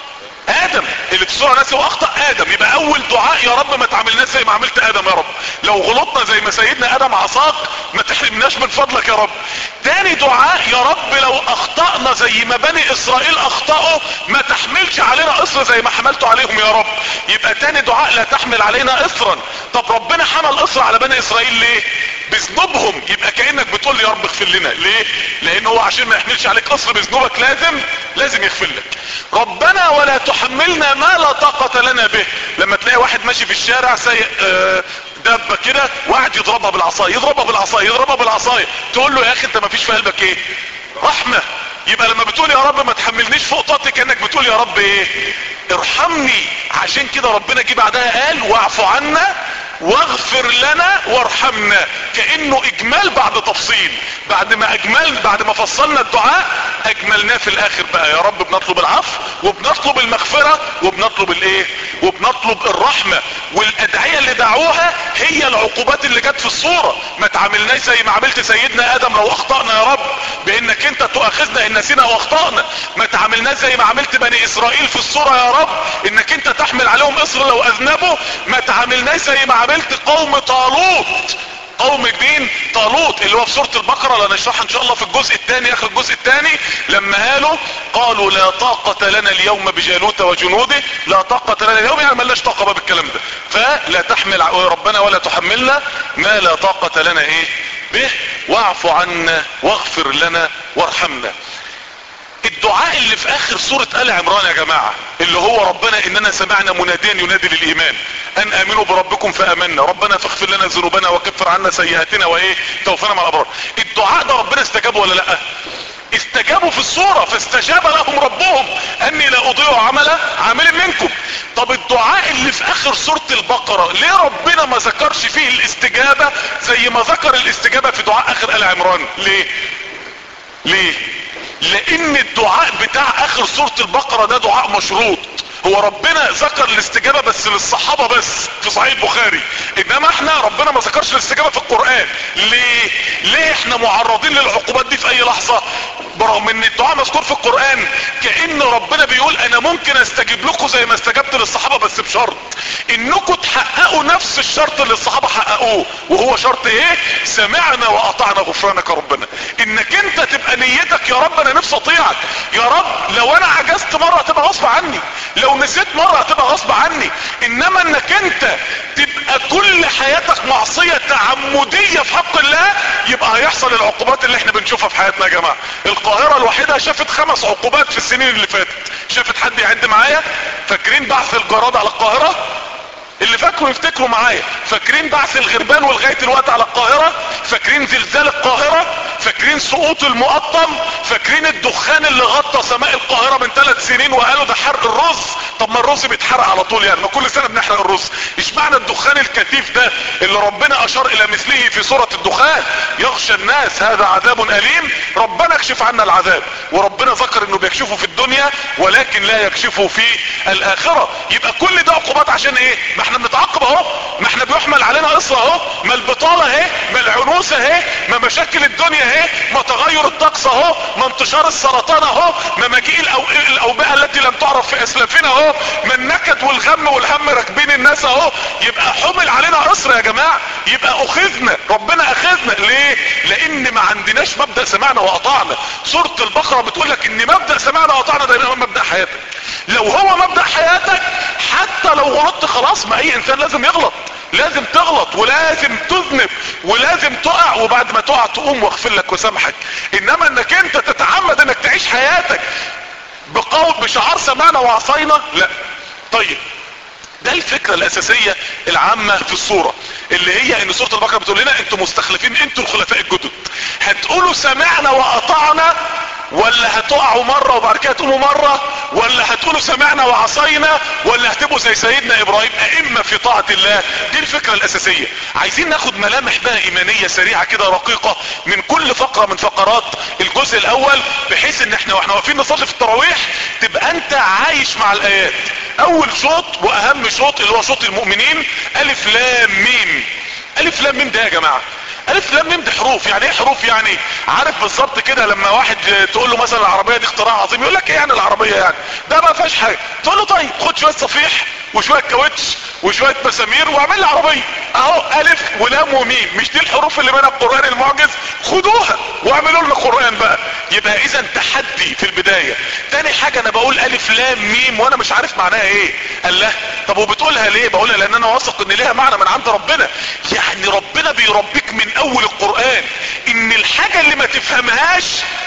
ادم اللي في الصورة ناسي واخطأ ادم يبقى اول دعاء يا رب ما تعملناش زي ما عملت ادم يا رب لو غلطنا زي ما سيدنا ادم عصاك ما تحرمناش من فضلك يا رب تاني دعاء يا رب لو اخطأنا زي ما بني اسرائيل اخطأوا ما تحملش علينا اصر زي ما حملته عليهم يا رب يبقى تاني دعاء لا تحمل علينا اصرا طب ربنا حمل اصر على بني اسرائيل ليه بذنوبهم يبقى كأنك بتقول لي يا رب اغفر لنا ليه لان هو عشان ما يحملش عليك اصر بذنوبك لازم لازم يغفر لك ربنا ولا تحملنا ما لا طاقة لنا به لما تلاقي واحد ماشي في الشارع سايق آه دابة كده وقاعد يضربها بالعصاية يضربها بالعصاية يضربها بالعصاية تقول له يا اخي انت ما فيش في قلبك ايه رحمة يبقى لما بتقول يا رب ما تحملنيش فوق طاقتي كانك بتقول يا رب ايه ارحمني عشان كده ربنا جه بعدها قال واعف عنا واغفر لنا وارحمنا كانه اجمال بعد تفصيل بعد ما اجمل بعد ما فصلنا الدعاء اجملناه في الاخر بقى يا رب بنطلب العفو وبنطلب المغفرة وبنطلب الايه وبنطلب الرحمة والادعية اللي دعوها هي العقوبات اللي جت في الصورة ما تعاملناش زي ما عملت سيدنا ادم لو اخطأنا يا رب بانك انت تؤاخذنا ان نسينا واخطأنا ما تعاملناش زي ما عملت بني اسرائيل في الصورة يا رب انك انت تحمل عليهم اصر لو اذنبوا ما تعاملناش زي ما عملت قوم طالوت قوم مين طالوت اللي هو في سورة البقرة اللي هنشرحها ان شاء الله في الجزء الثاني اخر الجزء الثاني لما قالوا قالوا لا طاقة لنا اليوم بجالوت وجنوده لا طاقة لنا اليوم يعني ملناش طاقة بقى بالكلام ده فلا تحمل ربنا ولا تحملنا ما لا طاقة لنا ايه به واعف عنا واغفر لنا وارحمنا الدعاء اللي في اخر سورة ال عمران يا جماعة اللي هو ربنا اننا سمعنا مناديا ينادي للايمان ان امنوا بربكم فامنا ربنا فاغفر لنا ذنوبنا وكفر عنا سيئاتنا وايه توفنا مع الابرار الدعاء ده ربنا استجابه ولا لا استجابوا في الصورة فاستجاب لهم ربهم اني لا اضيع عمل عامل منكم طب الدعاء اللي في اخر سورة البقرة ليه ربنا ما ذكرش فيه الاستجابة زي ما ذكر الاستجابة في دعاء اخر ال عمران ليه ليه لان الدعاء بتاع اخر سورة البقرة ده دعاء مشروط هو ربنا ذكر الاستجابة بس للصحابة بس في صحيح البخاري انما احنا ربنا ما ذكرش الاستجابة في القرآن ليه ليه احنا معرضين للعقوبات دي في اي لحظة برغم ان الدعاء مذكور في القرآن كأن ربنا بيقول انا ممكن استجيب لكم زي ما استجبت للصحابة بس بشرط انكم تحققوا نفس الشرط اللي الصحابة حققوه وهو شرط ايه سمعنا واطعنا غفرانك ربنا انك انت تبقى نيتك يا رب انا نفسي اطيعك يا رب لو انا عجزت مرة تبقى غصب عني لو نسيت مرة هتبقى غصب عني انما انك انت تبقى كل حياتك معصية تعمدية في حق الله يبقى هيحصل العقوبات اللي احنا بنشوفها في حياتنا يا جماعة القاهرة الوحيدة شافت خمس عقوبات في السنين اللي فاتت شافت حد يعد معايا فاكرين بعث الجراد على القاهرة اللي فاكروا يفتكروا معايا فاكرين بعث الغربان ولغاية الوقت على القاهرة فاكرين زلزال القاهرة فاكرين سقوط المقطم فاكرين الدخان اللي غطى سماء القاهرة من ثلاث سنين وقالوا ده حرق الرز طب ما الرز بيتحرق على طول يعني ما كل سنة بنحرق الرز ايش معنى الدخان الكثيف ده اللي ربنا اشار الى مثله في سورة الدخان يغشى الناس هذا عذاب اليم ربنا اكشف عنا العذاب وربنا ذكر انه بيكشفه في الدنيا ولكن لا يكشفه في الاخرة يبقى كل ده عقوبات عشان ايه ما احنا بنتعاقب اهو ما احنا بيحمل علينا قصة اهو ما البطالة اهي ما العنوسة اهي ما مشاكل الدنيا اهي ما تغير الطقس اهو ما انتشار السرطان اهو ما مجيء الأو... الاوبئة التي لم تعرف في اسلافنا اهو ما النكد والغم والهم راكبين الناس اهو يبقى حمل علينا قصر يا جماعة يبقى اخذنا ربنا اخذنا ليه لان ما عندناش مبدأ سمعنا واطعنا سورة البقرة بتقول لك ان مبدأ سمعنا واطعنا ده مبدأ حياتك لو هو مبدأ حياتك حتى لو غلطت خلاص ما اي انسان لازم يغلط لازم تغلط ولازم تذنب ولازم تقع وبعد ما تقع تقوم واغفر لك وسامحك انما انك انت تتعمد انك تعيش حياتك بقول بشعار سمعنا وعصينا لا طيب ده الفكرة الاساسية العامة في الصورة اللي هي ان سورة البقرة بتقول لنا انتوا مستخلفين انتوا الخلفاء الجدد هتقولوا سمعنا واطعنا ولا هتقعوا مرة وبعد كده تقوموا مرة ولا هتقولوا سمعنا وعصينا ولا هتبقوا زي سيدنا ابراهيم ائمة في طاعة الله دي الفكرة الاساسية عايزين ناخد ملامح بقى ايمانية سريعة كده رقيقة من كل فقرة من فقرات الجزء الاول بحيث ان احنا واحنا واقفين نصلي في التراويح تبقى انت عايش مع الايات اول شوط واهم شوط اللي هو شوط المؤمنين الف لام ميم الف لام ميم ده يا جماعة الف لام ميم دي حروف يعني ايه حروف يعني عارف بالظبط كده لما واحد تقول له مثلا العربيه دي اختراع عظيم يقول لك ايه يعني العربيه يعني ده ما فيهاش حاجه تقول له طيب خد شويه صفيح وشويه كاوتش وشويه مسامير واعمل لي عربيه اهو الف ولام وميم مش دي الحروف اللي منها القران المعجز خدوها واعملوا لنا قران بقى يبقى اذا تحدي في البدايه تاني حاجه انا بقول الف لام ميم وانا مش عارف معناها ايه قال له طب وبتقولها ليه بقولها لان انا واثق ان ليها معنى من عند ربنا يعني ربنا بيربيك من اول القرآن ان الحاجة اللي ما تفهمهاش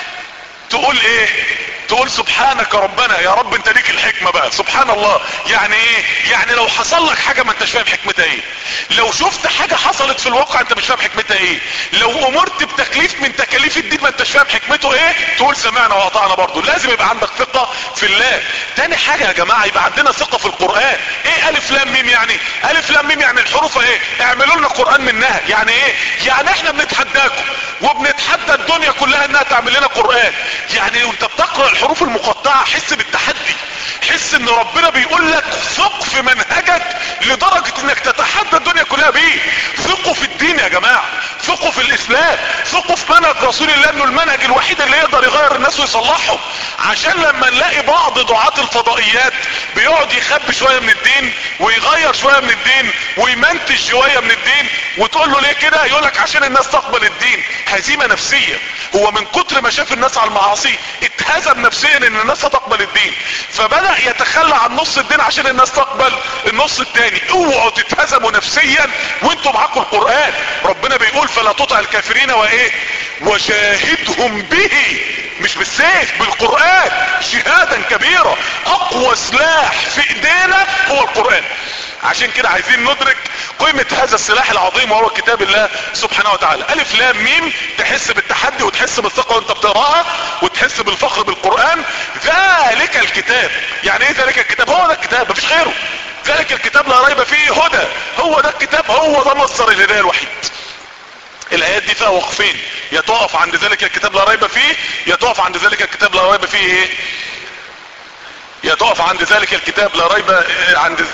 تقول ايه تقول سبحانك ربنا يا رب انت ليك الحكمة بقى سبحان الله يعني ايه يعني لو حصل لك حاجة ما انتش فاهم حكمتها ايه لو شفت حاجة حصلت في الواقع انت مش فاهم حكمتها ايه لو امرت بتكليف من تكاليف الدين ما انتش فاهم حكمته ايه تقول سمعنا واطعنا برضه لازم يبقى عندك ثقة في الله تاني حاجة يا جماعة يبقى عندنا ثقة في القرآن ايه الف لام ميم يعني الف لام ميم يعني الحروف ايه اعملوا لنا قرآن منها يعني ايه يعني احنا بنتحداكم وبنتحدى الدنيا كلها انها تعمل لنا قرآن يعني وانت بتقرأ الحروف المقطعة حس بالتحدي حس ان ربنا بيقول لك ثق في منهجك لدرجة انك تتحدى الدنيا كلها بيه ثقوا في الدين يا جماعة ثقوا في الاسلام ثقوا في منهج رسول الله انه المنهج الوحيد اللي يقدر يغير الناس ويصلحهم عشان لما نلاقي بعض دعاة الفضائيات بيقعد يخبي شوية من الدين ويغير شوية من الدين ويمنتج شوية من الدين وتقول له ليه كده يقول لك عشان الناس تقبل الدين هزيمة نفسية هو من كتر ما شاف الناس على المعاصي اتهزم نفسيا ان الناس هتقبل الدين فبدأ يتخلى عن نص الدين عشان الناس تقبل النص التاني اوعوا تتهزموا نفسيا وانتوا معاكم القرآن ربنا بيقول فلا تطع الكافرين وايه وشاهدهم به مش بالسيف بالقرآن شهادا كبيرة اقوى سلاح في ايدينا هو القرآن عشان كده عايزين ندرك قيمة هذا السلاح العظيم وهو كتاب الله سبحانه وتعالى الف لام ميم تحس بالتحدي وتحس بالثقة وانت بتقراها وتحس بالفخر بالقرآن ذلك الكتاب يعني ايه ذلك الكتاب هو ده الكتاب مفيش غيره ذلك الكتاب لا ريب فيه هدى هو ده الكتاب هو ده مصدر الهداية الوحيد الايات دي فيها وقفين يا تقف عند ذلك الكتاب لا ريب فيه يا تقف عند ذلك الكتاب لا ريب فيه ايه يا تقف عند ذلك الكتاب لا ريب عند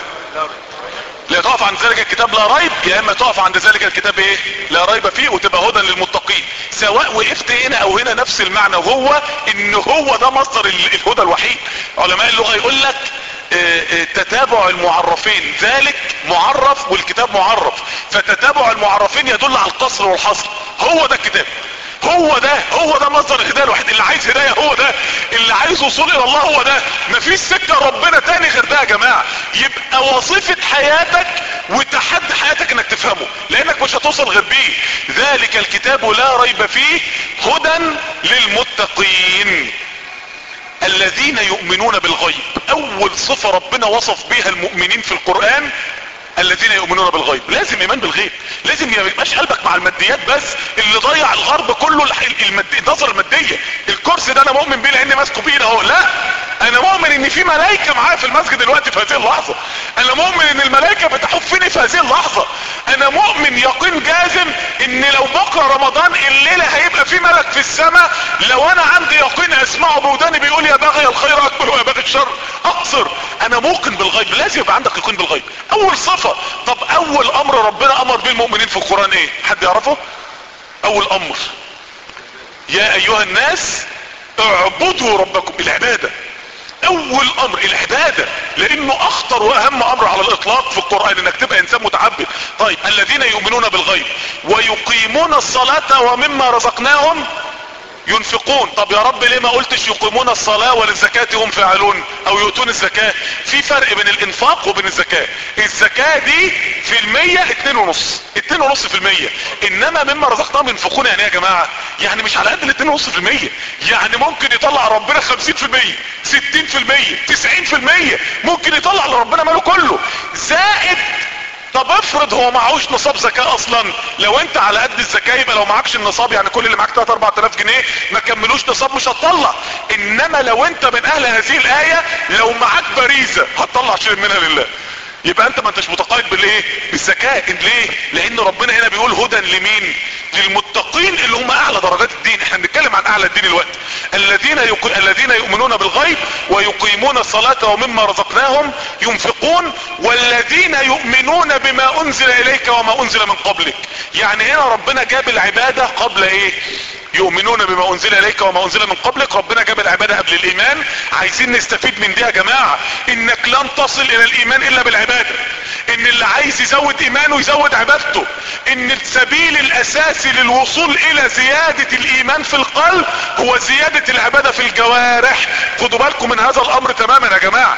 لا تقف عند ذلك الكتاب لا ريب يا اما تقف عند ذلك الكتاب ايه لا ريب فيه وتبقى هدى للمتقين سواء وقفت هنا او هنا نفس المعنى وهو ان هو ده مصدر الهدى الوحيد علماء اللغة يقول لك تتابع المعرفين ذلك معرف والكتاب معرف فتتابع المعرفين يدل على القصر والحصر هو ده الكتاب هو ده هو ده مصدر الهدايه الوحيد اللي عايز هدايه هو ده اللي عايز وصول الى الله هو ده مفيش سكه ربنا تاني غير ده يا جماعه يبقى وظيفه حياتك وتحدي حياتك انك تفهمه لانك مش هتوصل غير بيه ذلك الكتاب لا ريب فيه هدى للمتقين الذين يؤمنون بالغيب اول صفة ربنا وصف بها المؤمنين في القرآن الذين يؤمنون بالغيب لازم ايمان بالغيب لازم يبقاش قلبك مع الماديات بس اللي ضيع الغرب كله المادية النظر المادية الكرسي ده انا مؤمن بيه لاني ماسكه بايدي اهو لا انا مؤمن ان في ملائكة معايا في المسجد دلوقتي في هذه اللحظة انا مؤمن ان الملائكة بتحفني في هذه اللحظة انا مؤمن يقين جازم ان لو بكرة رمضان الليلة هيبقى في ملك في السماء لو انا عندي يقين اسمعه بوداني بيقول يا باغي الخير اكبر ويا باغي الشر اقصر انا موقن بالغيب لازم يبقى عندك يقين بالغيب اول صفة طب اول امر ربنا امر به المؤمنين في القرآن ايه حد يعرفه اول امر يا ايها الناس اعبدوا ربكم العبادة اول امر العبادة لانه اخطر واهم امر على الاطلاق في القرآن انك تبقى انسان متعبد طيب الذين يؤمنون بالغيب ويقيمون الصلاة ومما رزقناهم ينفقون طب يا رب ليه ما قلتش يقيمون الصلاة وللزكاة هم فاعلون او يؤتون الزكاة في فرق بين الانفاق وبين الزكاة الزكاة دي في المية اتنين ونص اتنين ونص في المية انما مما رزقناهم ينفقون يعني يا جماعة يعني مش على قد الاتنين ونص في المية يعني ممكن يطلع ربنا خمسين في المية ستين في المية تسعين في المية ممكن يطلع لربنا ماله كله زائد طب افرض هو معهوش نصاب زكاة اصلا لو انت على قد الزكاة يبقى لو معكش النصاب يعني كل اللي معاك 3 4000 جنيه ما كملوش نصاب مش هتطلع انما لو انت من اهل هذه الاية لو معاك باريزة هتطلع شيء منها لله يبقى انت ما انتش متقاعد بالايه بالزكاة ليه لان ربنا هنا بيقول هدى لمين للمتقين اللي هم اعلى درجات الدين احنا بنتكلم عن اعلى الدين الوقت الذين يق... الذين يؤمنون بالغيب ويقيمون الصلاة ومما رزقناهم ينفقون والذين يؤمنون بما انزل اليك وما انزل من قبلك يعني هنا ربنا جاب العبادة قبل ايه يؤمنون بما انزل اليك وما انزل من قبلك ربنا جاب العبادة قبل الايمان عايزين نستفيد من دي يا جماعة انك لن تصل الى الايمان الا بالعبادة ان اللي عايز يزود ايمانه يزود عبادته ان السبيل الاساسي للوصول الى زيادة الايمان في القلب هو زيادة العبادة في الجوارح خدوا بالكم من هذا الامر تماما يا جماعة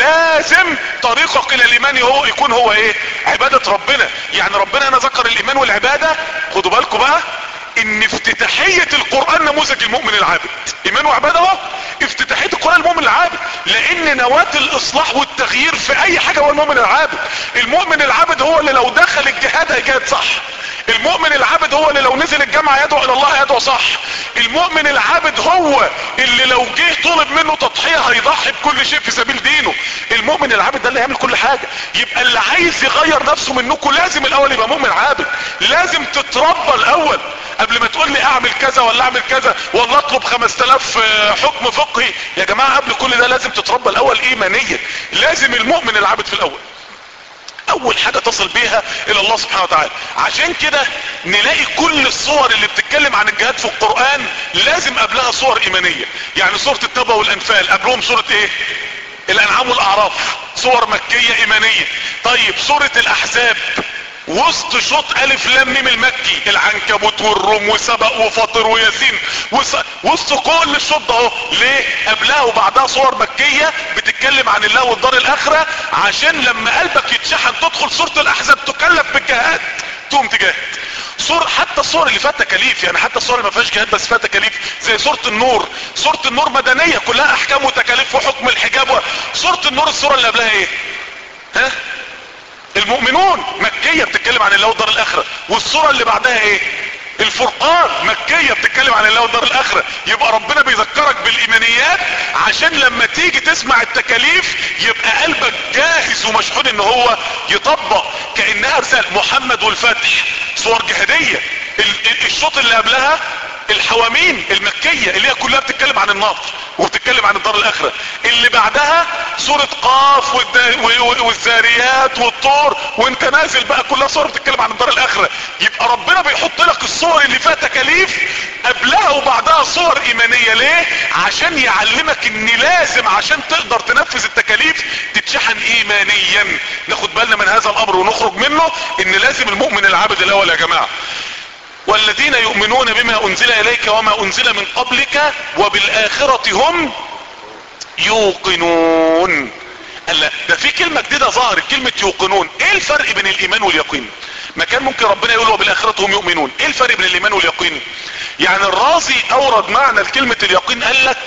لازم طريقك الى الايمان هو يكون هو ايه عبادة ربنا يعني ربنا هنا ذكر الايمان والعبادة خدوا بالكم بقى ان افتتاحية القرآن نموذج المؤمن العابد ايمان وعبادة اهو افتتاحية القرآن المؤمن العابد لان نواة الاصلاح والتغيير في اي حاجة هو المؤمن العابد المؤمن العابد هو اللي لو دخل الجهاد هيجاهد صح المؤمن العابد هو اللي لو نزل الجامعة يدعو الى الله يدعو صح المؤمن العابد هو اللي لو جه طلب منه تضحية هيضحي بكل شيء في سبيل دينه المؤمن العابد ده اللي يعمل كل حاجة يبقى اللي عايز يغير نفسه منكم لازم الاول يبقى مؤمن عابد لازم تتربى الاول قبل ما تقول لي اعمل كذا ولا اعمل كذا ولا اطلب 5000 حكم فقهي يا جماعة قبل كل ده لازم تتربى الاول ايمانيا لازم المؤمن العابد في الاول اول حاجة تصل بيها الى الله سبحانه وتعالى عشان كده نلاقي كل الصور اللي بتتكلم عن الجهاد في القرآن لازم قبلها صور ايمانية يعني صورة التوبة والانفال قبلهم صورة ايه الانعام والاعراف صور مكية ايمانية طيب صورة الاحزاب وسط شوط الف لام ميم المكي العنكبوت والروم وسبق وفاطر وياسين وس... وسط كل الشوط ده اهو ليه قبلها وبعدها صور مكية بتتكلم عن الله والدار الاخرة عشان لما قلبك يتشحن تدخل سورة الاحزاب تكلف بالجهاد تقوم تجاهد صور حتى الصور اللي فيها تكاليف يعني حتى الصور اللي ما فيهاش جهاد بس فيها تكاليف زي سورة النور سورة النور مدنية كلها احكام وتكاليف وحكم الحجاب و... سورة النور الصورة اللي قبلها ايه ها المؤمنون مكية بتتكلم عن الله والدار الاخرة والصورة اللي بعدها ايه الفرقان مكية بتتكلم عن الله والدار الاخرة يبقى ربنا بيذكرك بالايمانيات عشان لما تيجي تسمع التكاليف يبقى قلبك جاهز ومشحون ان هو يطبق كانها رسالة محمد والفتح صور جهادية الشوط اللي قبلها الحواميم المكية اللي هي كلها بتتكلم عن النار وبتتكلم عن الدار الاخرة اللي بعدها سورة قاف والزاريات والطور وانت نازل بقى كلها صور بتتكلم عن الدار الاخرة يبقى ربنا بيحط لك الصور اللي فيها تكاليف قبلها وبعدها صور ايمانية ليه عشان يعلمك ان لازم عشان تقدر تنفذ التكاليف تتشحن ايمانيا ناخد بالنا من هذا الامر ونخرج منه ان لازم المؤمن العابد الاول يا جماعة والذين يؤمنون بما انزل اليك وما انزل من قبلك وبالاخرة هم يوقنون لا ده في كلمة جديدة ظهرت كلمة يوقنون ايه الفرق بين الايمان واليقين ما كان ممكن ربنا يقول وبالاخرة هم يؤمنون ايه الفرق بين الايمان واليقين يعني الرازي اورد معنى لكلمة اليقين قال لك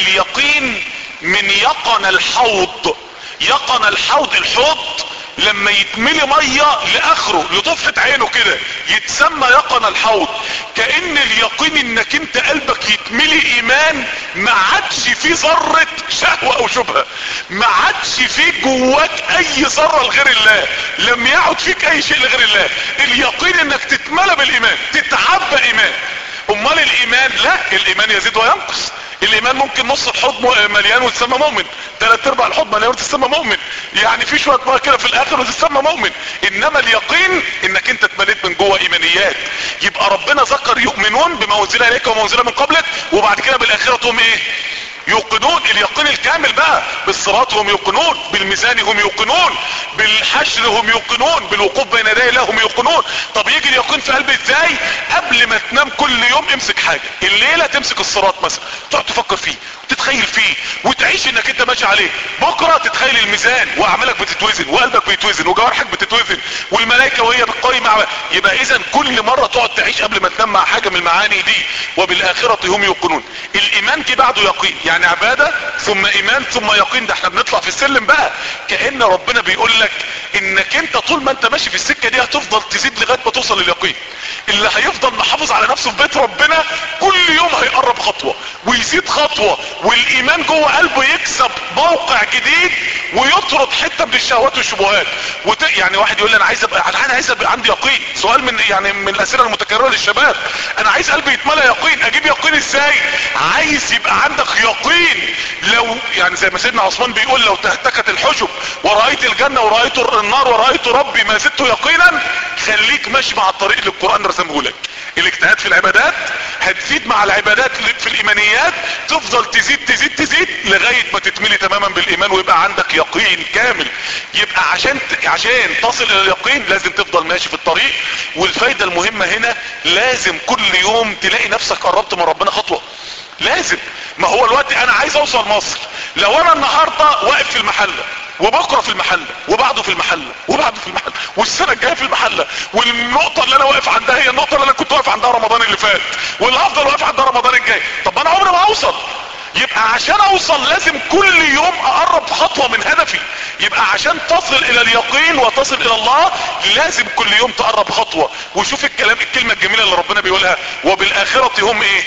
اليقين من يقن الحوض يقن الحوض الحوض لما يتملي مية لاخره لطفة عينه كده يتسمى يقن الحوض كأن اليقين انك انت قلبك يتملي ايمان ما عادش فيه ذرة شهوة او شبهة ما عادش فيه جواك اي ذرة لغير الله لم يعد فيك اي شيء لغير الله اليقين انك تتملى بالايمان تتعبى ايمان امال الايمان لا الايمان يزيد وينقص الايمان ممكن نص الحوض مليان وتسمى مؤمن ثلاث ارباع الحوض مليان وتسمى مؤمن يعني في شويه ميه كده في الاخر وتسمى مؤمن انما اليقين انك انت اتمليت من جوه ايمانيات يبقى ربنا ذكر يؤمنون بما انزل اليك وما انزل من قبلك وبعد كده بالاخره هم ايه يوقنون اليقين الكامل بقى بالصراط هم يوقنون بالميزان هم يوقنون بالحشر هم يوقنون بالوقوف بين يدي الله هم يوقنون طب يجي اليقين في قلبي ازاي قبل ما تنام كل يوم امسك حاجة الليلة تمسك الصراط مثلا تقعد تفكر فيه وتتخيل فيه وتعيش انك انت ماشي عليه بكرة تتخيل الميزان واعمالك بتتوزن وقلبك بيتوزن وجوارحك بتتوزن والملائكة وهي بتقيم مع يبقى اذا كل مرة تقعد تعيش قبل ما تنام مع حاجة من المعاني دي وبالاخرة هم يوقنون الايمان جه بعده يقين يعني عبادة ثم ايمان ثم يقين ده احنا بنطلع في السلم بقى كأن ربنا بيقول لك انك انت طول ما انت ماشي في السكة دي هتفضل تزيد لغاية ما توصل لليقين اللي هيفضل محافظ على نفسه في بيت ربنا كل يوم هيقرب خطوة ويزيد خطوة والايمان جوه قلبه يكسب موقع جديد ويطرد حتة من الشهوات والشبهات وت... يعني واحد يقول لي انا عايز ابقى انا عايز ابقى عندي يقين سؤال من يعني من الاسئله المتكرره للشباب انا عايز قلبي يتملى يقين اجيب يقين ازاي عايز يبقى عندك يقين لو يعني زي ما سيدنا عثمان بيقول لو تهتكت الحجب ورأيت الجنة ورأيت النار ورأيت ربي ما زدت يقينا خليك ماشي مع الطريق اللي القرآن رسمه لك الاجتهاد في العبادات هتزيد مع العبادات في الايمانيات تفضل تزيد تزيد تزيد لغاية ما تتملي تماما بالايمان ويبقى عندك يقين كامل يبقى عشان عشان تصل الى اليقين لازم تفضل ماشي في الطريق والفايدة المهمة هنا لازم كل يوم تلاقي نفسك قربت من ربنا خطوة لازم ما هو الوقت انا عايز اوصل مصر لو انا النهاردة واقف في المحلة وبكرة في المحلة وبعده في المحلة وبعده في المحلة والسنة الجاية في المحلة والنقطة اللي انا واقف عندها هي النقطة اللي انا كنت واقف عندها رمضان اللي فات واللي هفضل واقف عندها رمضان الجاي طب انا عمري ما اوصل يبقى عشان اوصل لازم كل يوم اقرب خطوة من هدفي يبقى عشان تصل الى اليقين وتصل الى الله لازم كل يوم تقرب خطوة وشوف الكلام الكلمة الجميلة اللي ربنا بيقولها وبالاخرة هم ايه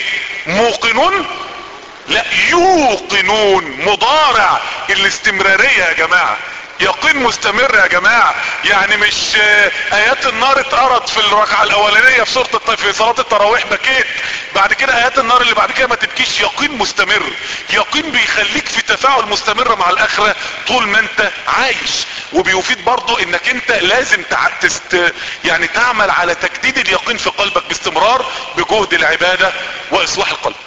موقنون لا يوقنون مضارع الاستمرارية يا جماعة يقين مستمر يا جماعة يعني مش ايات النار اتقرت في الركعة الاولانية في سورة الط... في صلاة التراويح بكيت بعد كده ايات النار اللي بعد كده ما تبكيش يقين مستمر يقين بيخليك في تفاعل مستمر مع الاخرة طول ما انت عايش وبيفيد برضو انك انت لازم تع... تست... يعني تعمل على تجديد اليقين في قلبك باستمرار بجهد العبادة واصلاح القلب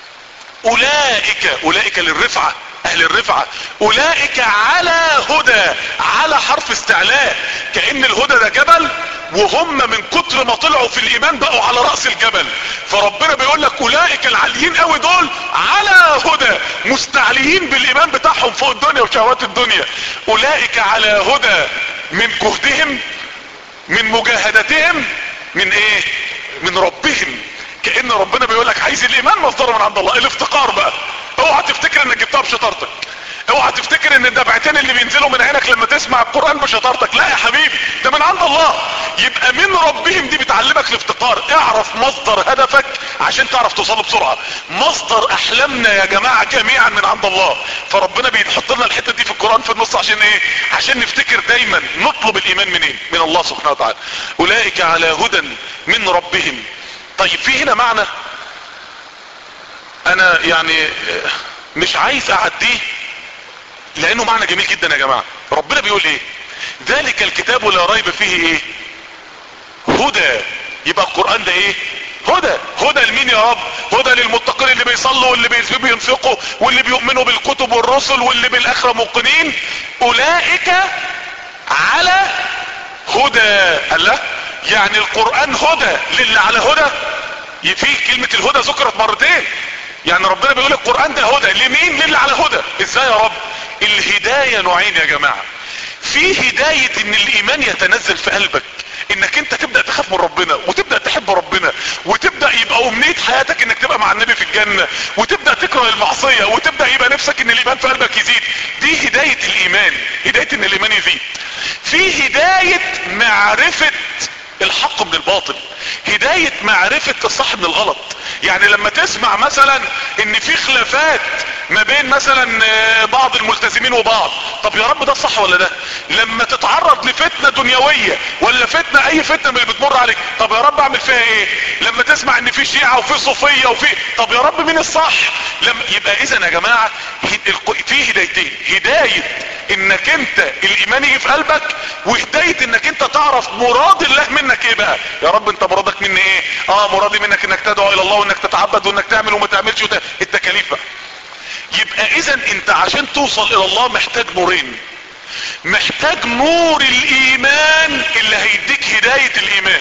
اولئك اولئك للرفعة اهل الرفعة اولئك على هدى على حرف استعلاء كأن الهدى ده جبل وهم من كتر ما طلعوا في الايمان بقوا على رأس الجبل فربنا بيقول لك اولئك العاليين قوي دول على هدى مستعليين بالايمان بتاعهم فوق الدنيا وشهوات الدنيا اولئك على هدى من جهدهم من مجاهدتهم من ايه من ربهم كأن ربنا بيقول لك عايز الايمان مصدره من عند الله الافتقار بقى اوعى تفتكر انك جبتها بشطارتك اوعى تفتكر ان الدمعتين اللي بينزلوا من عينك لما تسمع القرآن بشطارتك لا يا حبيبي ده من عند الله يبقى من ربهم دي بتعلمك الافتقار اعرف مصدر هدفك عشان تعرف توصله بسرعة مصدر احلامنا يا جماعة جميعا من عند الله فربنا بيحط لنا الحتة دي في القرآن في النص عشان ايه عشان نفتكر دايما نطلب الايمان منين من الله سبحانه وتعالى اولئك على هدى من ربهم طيب في هنا معنى انا يعني مش عايز اعديه لانه معنى جميل جدا يا جماعة ربنا بيقول ايه ذلك الكتاب لا ريب فيه ايه هدى يبقى القرآن ده ايه هدى هدى لمين يا رب هدى للمتقين اللي بيصلوا واللي بينفقوا واللي بيؤمنوا بالكتب والرسل واللي بالاخرة موقنين اولئك على هدى الله يعني القرآن هدى للي على هدى في كلمة الهدى ذكرت مرتين يعني ربنا بيقول القرآن ده هدى لمين للي على هدى ازاي يا رب الهداية نوعين يا جماعة في هداية ان الايمان يتنزل في قلبك انك انت تبدأ تخاف من ربنا وتبدأ تحب ربنا وتبدأ يبقى امنية حياتك انك تبقى مع النبي في الجنة وتبدأ تكره المعصية وتبدأ يبقى نفسك ان الايمان في قلبك يزيد دي هداية الايمان هداية ان الايمان يزيد في هداية معرفة الحق من الباطل هداية معرفة الصح من الغلط يعني لما تسمع مثلا ان في خلافات ما بين مثلا بعض الملتزمين وبعض طب يا رب ده صح ولا ده لما تتعرض لفتنة دنيوية ولا فتنة اي فتنة من اللي بتمر عليك طب يا رب اعمل فيها ايه لما تسمع ان في شيعة وفي صوفية وفي طب يا رب مين الصح لما يبقى اذا يا جماعة في هدايتين هداية انك انت الايمان يجي في قلبك وهداية انك انت تعرف مراد الله منك ايه بقى يا رب انت مرادك مني ايه اه مرادي منك انك تدعو الى الله وانك تتعبد وانك تعمل وما تعملش وت... التكاليف بقى يبقى اذا انت عشان توصل الى الله محتاج نورين محتاج نور الايمان اللي هيديك هداية الايمان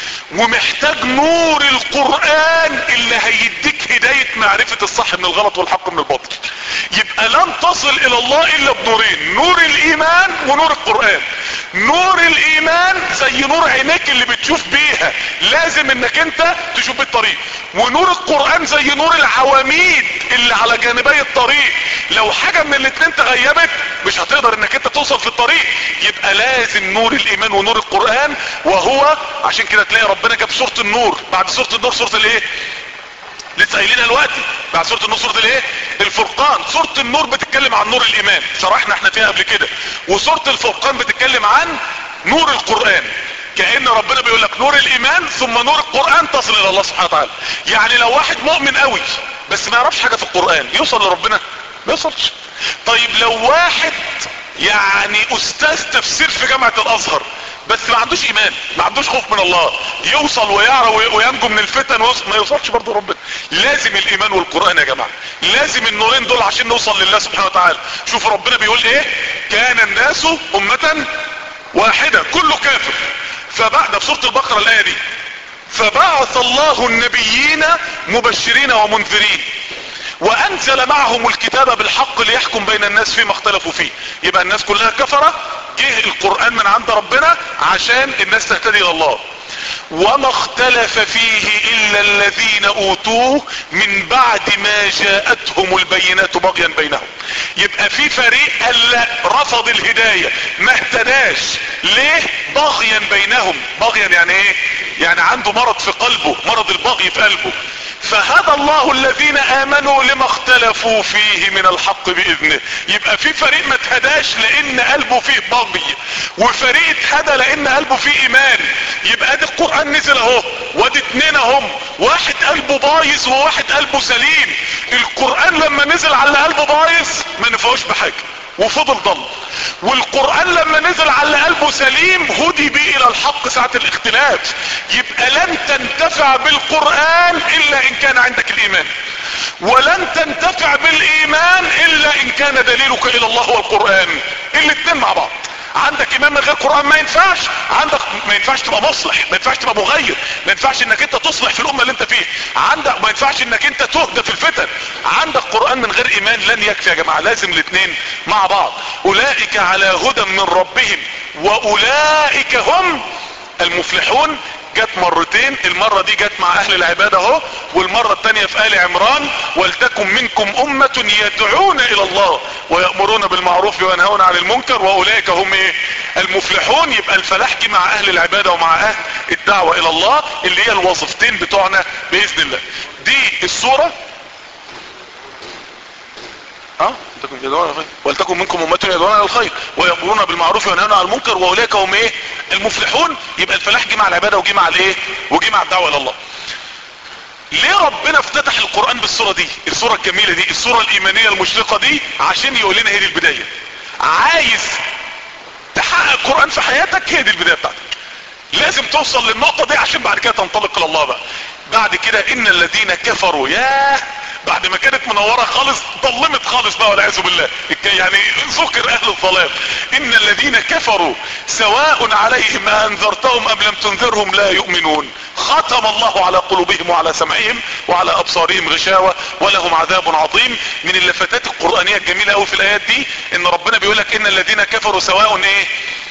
ومحتاج نور القرآن اللي هيديك هداية معرفة الصح من الغلط والحق من الباطل يبقى لن تصل الى الله الا بنورين نور الايمان ونور القرآن نور الايمان زي نور عينيك اللي بتشوف بيها لازم انك انت تشوف الطريق ونور القرآن زي نور العواميد اللي على جانبي الطريق لو حاجة من الاتنين تغيبت مش هتقدر انك انت توصل في الطريق يبقى لازم نور الايمان ونور القرآن وهو عشان كده تلاقي ربنا جاب سورة النور بعد سورة النور سورة الايه لسه قايلينها دلوقتي بعد سوره النور سوره الايه الفرقان سوره النور بتتكلم عن نور الايمان شرحنا احنا فيها قبل كده وسوره الفرقان بتتكلم عن نور القران كأن ربنا بيقول لك نور الايمان ثم نور القرآن تصل الى الله سبحانه وتعالى يعني لو واحد مؤمن قوي بس ما يعرفش حاجة في القرآن يوصل لربنا ما يوصلش طيب لو واحد يعني استاذ تفسير في جامعة الازهر بس ما عندوش ايمان ما عندوش خوف من الله يوصل ويعرف وينجو من الفتن ويوصل ما يوصلش برضه ربنا لازم الايمان والقرآن يا جماعة لازم النورين دول عشان نوصل لله سبحانه وتعالى شوف ربنا بيقول ايه كان الناس امة واحدة كله كافر فبعد في سورة البقرة الاية دي فبعث الله النبيين مبشرين ومنذرين وانزل معهم الكتاب بالحق ليحكم بين الناس فيما اختلفوا فيه يبقى الناس كلها كفرة جه القرآن من عند ربنا عشان الناس تهتدي الى الله وما اختلف فيه الا الذين اوتوه من بعد ما جاءتهم البينات بغيا بينهم يبقى في فريق قال لا رفض الهداية ما اهتداش ليه بغيا بينهم بغيا يعني ايه يعني عنده مرض في قلبه مرض البغي في قلبه فهدى الله الذين امنوا لما اختلفوا فيه من الحق باذنه يبقى في فريق ما اتهداش لان قلبه فيه بغي وفريق اتهدى لان قلبه فيه ايمان يبقى ادي القرآن نزل اهو وادي اتنين اهم واحد قلبه بايظ وواحد قلبه سليم القرآن لما نزل على قلبه بايظ ما نفعوش بحاجة وفضل ضل والقرآن لما نزل على قلبه سليم هدي بيه الى الحق ساعة الاختلاف يبقى لن تنتفع بالقرآن الا ان كان عندك الايمان ولن تنتفع بالايمان الا ان كان دليلك الى الله والقرآن الاتنين مع بعض عندك ايمان من غير قرآن ما ينفعش عندك ما ينفعش تبقى مصلح ما ينفعش تبقى مغير ما ينفعش انك انت تصلح في الامة اللي انت فيها عندك ما ينفعش انك انت تهدى في الفتن عندك قرآن من غير ايمان لن يكفي يا جماعة لازم الاثنين مع بعض اولئك على هدى من ربهم واولئك هم المفلحون جت مرتين المرة دي جت مع اهل العبادة اهو والمرة التانية في ال عمران ولتكن منكم امة يدعون الى الله ويأمرون بالمعروف وينهون عن المنكر واولئك هم ايه المفلحون يبقى الفلاح جه مع اهل العبادة ومع اهل الدعوة الى الله اللي هي الوظيفتين بتوعنا باذن الله دي الصورة ها ولتكن منكم امه يدعون الى الخير ويامرون بالمعروف وينهون عن المنكر واولئك هم ايه المفلحون يبقى الفلاح جه مع العباده وجه مع الايه وجه مع الدعوه الى الله ليه ربنا افتتح القرآن بالصورة دي الصورة الجميلة دي الصورة الايمانية المشرقة دي عشان يقول لنا هي دي البداية عايز تحقق القرآن في حياتك هي دي البداية بتاعتك لازم توصل للنقطة دي عشان بعد كده تنطلق لله بقى بعد كده ان الذين كفروا ياه بعد ما كانت منورة خالص ضلمت خالص بقى والعياذ بالله يعني ذكر اهل الظلام ان الذين كفروا سواء عليهم انذرتهم ام لم تنذرهم لا يؤمنون ختم الله على قلوبهم وعلى سمعهم وعلى ابصارهم غشاوة ولهم عذاب عظيم من اللفتات القرآنية الجميلة قوي في الايات دي ان ربنا بيقول لك ان الذين كفروا سواء ايه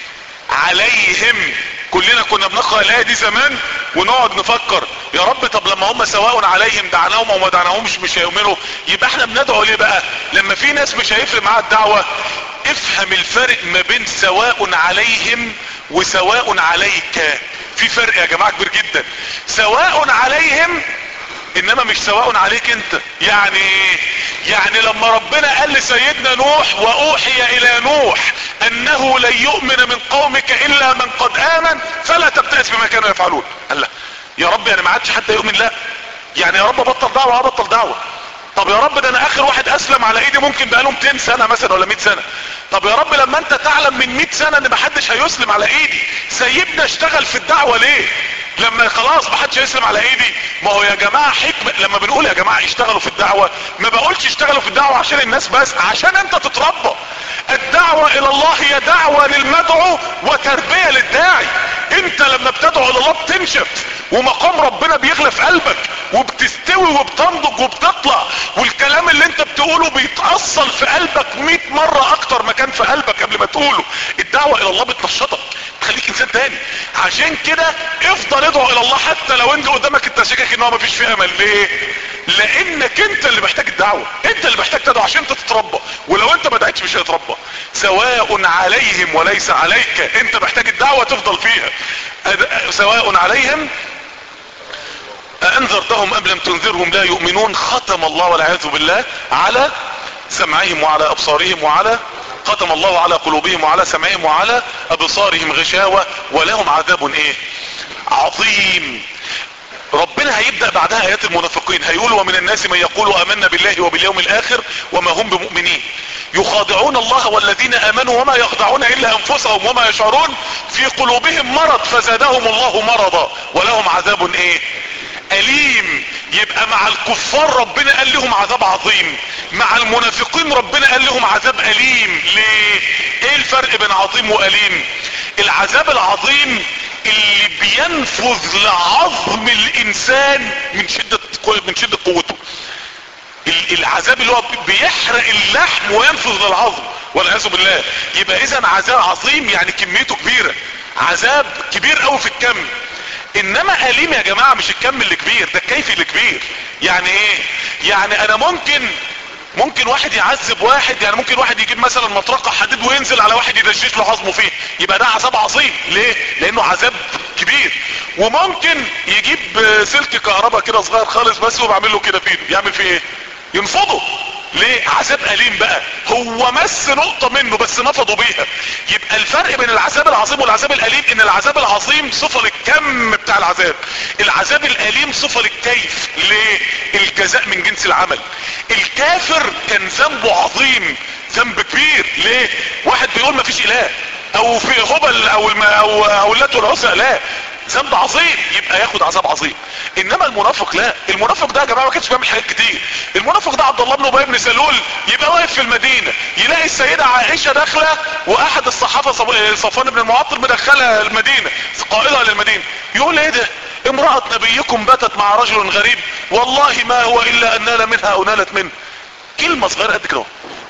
عليهم كلنا كنا بنقرأ الايه دي زمان ونقعد نفكر يا رب طب لما هم سواء عليهم دعناهم او ما دعناهمش مش هيؤمنوا يبقى احنا بندعو ليه بقى لما في ناس مش هيفرق معاها الدعوة افهم الفرق ما بين سواء عليهم وسواء عليك في فرق يا جماعة كبير جدا سواء عليهم انما مش سواء عليك انت يعني يعني لما ربنا قال لسيدنا نوح واوحي الى نوح انه لن يؤمن من قومك الا من قد امن فلا تبتئس بما كانوا يفعلون قال لا يا رب يعني ما عادش حد يؤمن لا يعني يا رب بطل دعوة ابطل دعوة طب يا رب ده انا اخر واحد اسلم على ايدي ممكن بقاله 200 سنة مثلا ولا 100 سنة طب يا رب لما انت تعلم من 100 سنة ان محدش هيسلم على ايدي سيبنا اشتغل في الدعوة ليه لما خلاص محدش هيسلم على ايدي ما هو يا جماعة حكمة لما بنقول يا جماعة اشتغلوا في الدعوة ما بقولش اشتغلوا في الدعوة عشان الناس بس عشان انت تتربى الدعوة الى الله هي دعوة للمدعو وتربية للداعي انت لما بتدعو الى الله بتنشف ومقام ربنا بيغلى في قلبك وبتستوي وبتنضج وبتطلع والكلام اللي انت بتقوله بيتأصل في قلبك 100 مرة اكتر ما كان في قلبك قبل ما تقوله الدعوة الى الله بتنشطك تخليك انسان تاني عشان كده افضل ادعو الى الله حتى لو انت قدامك انت شاكك ان هو مفيش فيه امل ليه لانك انت اللي محتاج الدعوة انت اللي محتاج تدعو عشان انت تتربى ولو انت ما دعيتش مش هيتربى سواء عليهم وليس عليك انت محتاج الدعوة تفضل فيها سواء عليهم أأنذرتهم أم لم تنذرهم لا يؤمنون ختم الله والعياذ بالله على سمعهم وعلى أبصارهم وعلى ختم الله على قلوبهم وعلى سمعهم وعلى أبصارهم غشاوة ولهم عذاب إيه عظيم ربنا هيبدأ بعدها آيات المنافقين هيقول ومن الناس من يقول آمنا بالله وباليوم الآخر وما هم بمؤمنين يخادعون الله والذين آمنوا وما يخدعون إلا أنفسهم وما يشعرون في قلوبهم مرض فزادهم الله مرضا ولهم عذاب إيه أليم يبقى مع الكفار ربنا قال لهم عذاب عظيم مع المنافقين ربنا قال لهم عذاب أليم ليه ايه الفرق بين عظيم وأليم العذاب العظيم اللي بينفذ لعظم الانسان من شدة من شدة قوته العذاب اللي هو بيحرق اللحم وينفذ للعظم والعياذ بالله يبقى اذا عذاب عظيم يعني كميته كبيرة عذاب كبير قوي في الكم انما اليم يا جماعة مش الكم اللي كبير ده الكيف اللي كبير يعني ايه يعني انا ممكن ممكن واحد يعذب واحد يعني ممكن واحد يجيب مثلا مطرقة حديد وينزل على واحد يدشش له عظمه فيه يبقى ده عذاب عظيم ليه لانه عذاب كبير وممكن يجيب سلك كهرباء كده صغير خالص بس وبعمل له كده في ايده يعمل فيه ايه ينفضه ليه عذاب اليم بقى هو مس نقطة منه بس نفضوا بيها يبقى الفرق بين العذاب العظيم والعذاب الاليم ان العذاب العظيم صفة للكم بتاع العذاب العذاب الاليم صفة للكيف ليه الجزاء من جنس العمل الكافر كان ذنبه عظيم ذنب كبير ليه واحد بيقول مفيش اله او في هبل او الم... او او اللات والعزى لا ذنب عظيم يبقى ياخد عذاب عظيم انما المنافق لا المنافق ده يا جماعه ما كانش بيعمل حاجات كتير المنافق ده عبد الله بن ابي بن سلول يبقى واقف في المدينه يلاقي السيده عائشه داخله واحد الصحابه صفوان بن المعطل مدخلها المدينه قائلها للمدينه يقول ايه ده امرأة نبيكم باتت مع رجل غريب والله ما هو الا ان نال منها او نالت منه كلمة صغيرة قد كده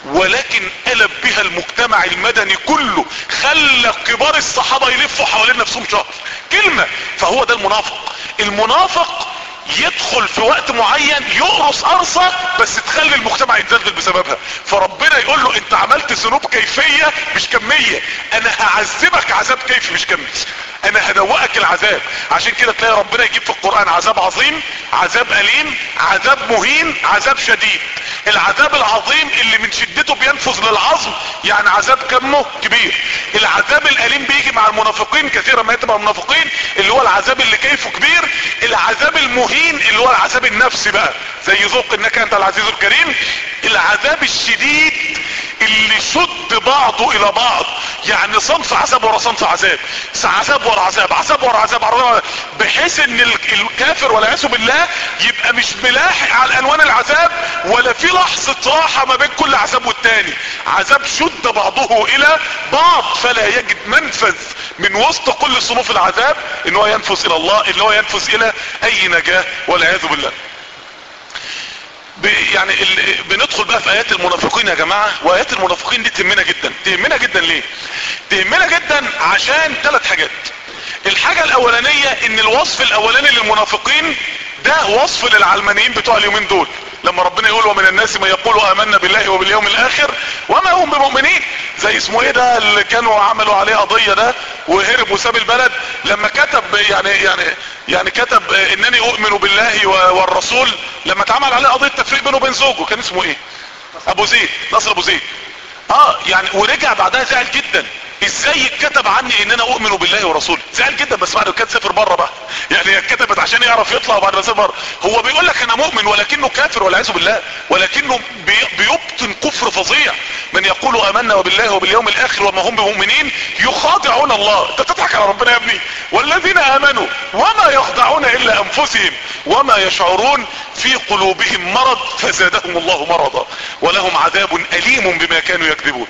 ولكن قلب بها المجتمع المدني كله خلى كبار الصحابة يلفوا حوالين نفسهم شهر كلمة فهو ده المنافق المنافق يدخل في وقت معين يقرص قرصة بس تخلي المجتمع يتزلزل بسببها فربنا يقول له انت عملت ذنوب كيفية مش كمية انا هعذبك عذاب كيفي مش كمي انا هدوقك العذاب عشان كده تلاقي ربنا يجيب في القرآن عذاب عظيم عذاب اليم عذاب مهين عذاب شديد العذاب العظيم اللي من شدته بينفذ للعظم يعني عذاب كمه كبير العذاب الاليم بيجي مع المنافقين كثيرا ما يتبع المنافقين اللي هو العذاب اللي كيفه كبير العذاب المهين اللي هو العذاب النفسي بقى زي ذوق انك انت العزيز الكريم العذاب الشديد اللي شد بعضه الى بعض يعني صنف عذاب ورا صنف عذاب عذاب ورا عذاب عذاب ورا عذاب ورا بحيث ان الكافر والعياذ بالله يبقى مش ملاحق على الوان العذاب ولا في لحظة راحة ما بين كل عذاب والتاني عذاب شد بعضه الى بعض فلا يجد منفذ من وسط كل صنوف العذاب ان هو ينفذ الى الله ان هو ينفذ الى اي نجاة والعياذ بالله يعني بندخل بقى في ايات المنافقين يا جماعة وايات المنافقين دي تهمنا جدا تهمنا جدا ليه تهمنا جدا عشان ثلاث حاجات الحاجة الاولانية ان الوصف الاولاني للمنافقين ده وصف للعلمانيين بتوع اليومين دول لما ربنا يقول ومن الناس من يقول امنا بالله وباليوم الاخر وما هم بمؤمنين زي اسمه ايه ده اللي كانوا عملوا عليه قضية ده وهرب وساب البلد لما كتب يعني يعني يعني كتب انني اؤمن بالله والرسول لما اتعمل عليه قضية تفريق بينه وبين زوجه كان اسمه ايه ابو زيد نصر ابو زيد اه يعني ورجع بعدها زعل جدا ازاي اتكتب عني ان انا اؤمن بالله ورسوله زعل جدا بس بعد كده سافر بره بقى يعني اتكتبت عشان يعرف يطلع وبعد ما سافر هو بيقول لك انا مؤمن ولكنه كافر والعياذ بالله ولكنه بي بيبطن كفر فظيع من يقول امنا وبالله وباليوم الاخر وما هم بمؤمنين يخادعون الله انت تضحك على ربنا يا ابني والذين امنوا وما يخدعون الا انفسهم وما يشعرون في قلوبهم مرض فزادهم الله مرضا ولهم عذاب اليم بما كانوا يكذبون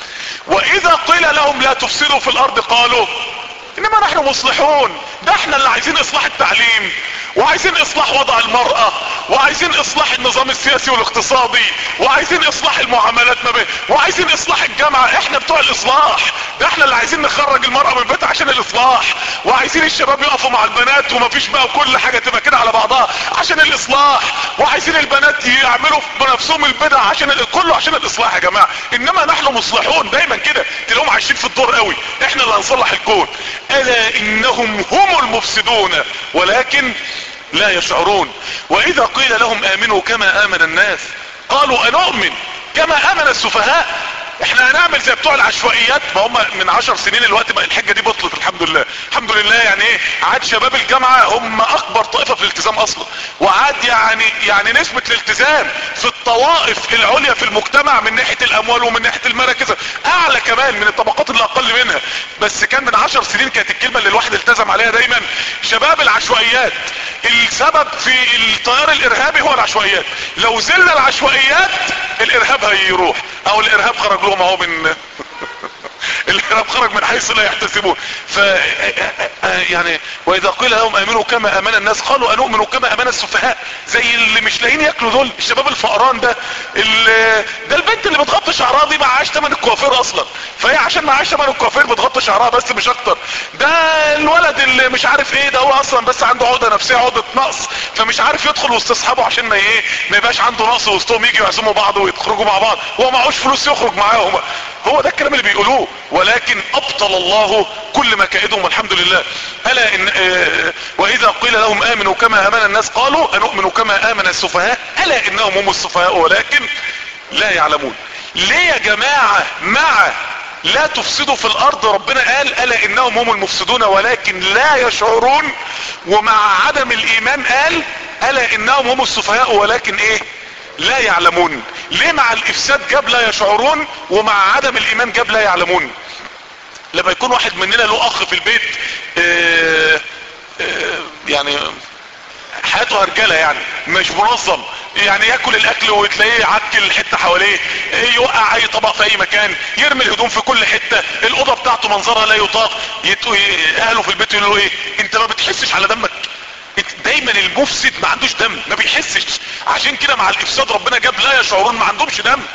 واذا قيل لهم لا تفسدوا في الارض قالوا انما نحن مصلحون ده احنا اللي عايزين اصلاح التعليم وعايزين اصلاح وضع المرأة وعايزين اصلاح النظام السياسي والاقتصادي وعايزين اصلاح المعاملات ما بين وعايزين اصلاح الجامعة احنا بتوع الاصلاح ده احنا اللي عايزين نخرج المرأة من بيتها عشان الاصلاح وعايزين الشباب يقفوا مع البنات ومفيش بقى كل حاجة تبقى كده على بعضها عشان الاصلاح وعايزين البنات يعملوا بنفسهم البدع عشان كله عشان الاصلاح يا جماعة انما نحن مصلحون دايما كده تلاقيهم عايشين في الدور قوي احنا اللي هنصلح الكون الا انهم هم المفسدون ولكن لا يشعرون واذا قيل لهم امنوا كما امن الناس قالوا انؤمن كما امن السفهاء احنا هنعمل زي بتوع العشوائيات ما هم من عشر سنين الوقت بقى الحجة دي بطلت الحمد لله الحمد لله يعني ايه عاد شباب الجامعة هم اكبر طائفة في الالتزام اصلا وعاد يعني يعني نسبة الالتزام في الطوائف العليا في المجتمع من ناحية الاموال ومن ناحية المراكز اعلى كمان من الطبقات اللي اقل منها بس كان من عشر سنين كانت الكلمة اللي الواحد التزم عليها دايما شباب العشوائيات السبب في التيار الارهابي هو العشوائيات لو زلنا العشوائيات الارهاب هيروح او الارهاب خرج لهم اهو من الارهاب خرج من حيث لا يحتسبون ف يعني واذا قيل لهم امنوا كما امن الناس قالوا انؤمن كما امن السفهاء زي اللي مش لاقيين ياكلوا دول الشباب الفقران ده ده البنت اللي بتغطي شعرها دي معهاش تمن الكوافير اصلا فهي عشان معهاش تمن الكوافير بتغطي شعرها بس مش اكتر ده الولد اللي مش عارف ايه ده هو اصلا بس عنده عقده نفسيه عقده نقص فمش عارف يدخل وسط اصحابه عشان ما ايه ما يبقاش عنده نقص وسطهم يجي يعزموا بعض ويخرجوا مع بعض هو معهوش فلوس يخرج معاهم هو ده الكلام اللي بيقولوه ولكن ابطل الله كل مكائدهم والحمد لله الا ان اه واذا قيل لهم امنوا كما امن الناس قالوا انؤمن كما امن السفهاء الا انهم هم السفهاء ولكن لا يعلمون ليه يا جماعة مع لا تفسدوا في الارض ربنا قال الا انهم هم المفسدون ولكن لا يشعرون ومع عدم الايمان قال الا انهم هم السفهاء ولكن ايه لا يعلمون ليه مع الافساد جاب لا يشعرون ومع عدم الايمان جاب لا يعلمون لما يكون واحد مننا له اخ في البيت اه اه يعني حياته هرجله يعني مش منظم يعني ياكل الاكل وتلاقيه عكل حته حواليه يوقع اي طبق في اي مكان يرمي الهدوم في كل حته الاوضه بتاعته منظرها لا يطاق يتو... اهله في البيت يقولوا له ايه انت ما بتحسش على دمك دايما المفسد ما عندوش دم ما بيحسش عشان كده مع الافساد ربنا جاب لا يشعرون ما عندهمش دم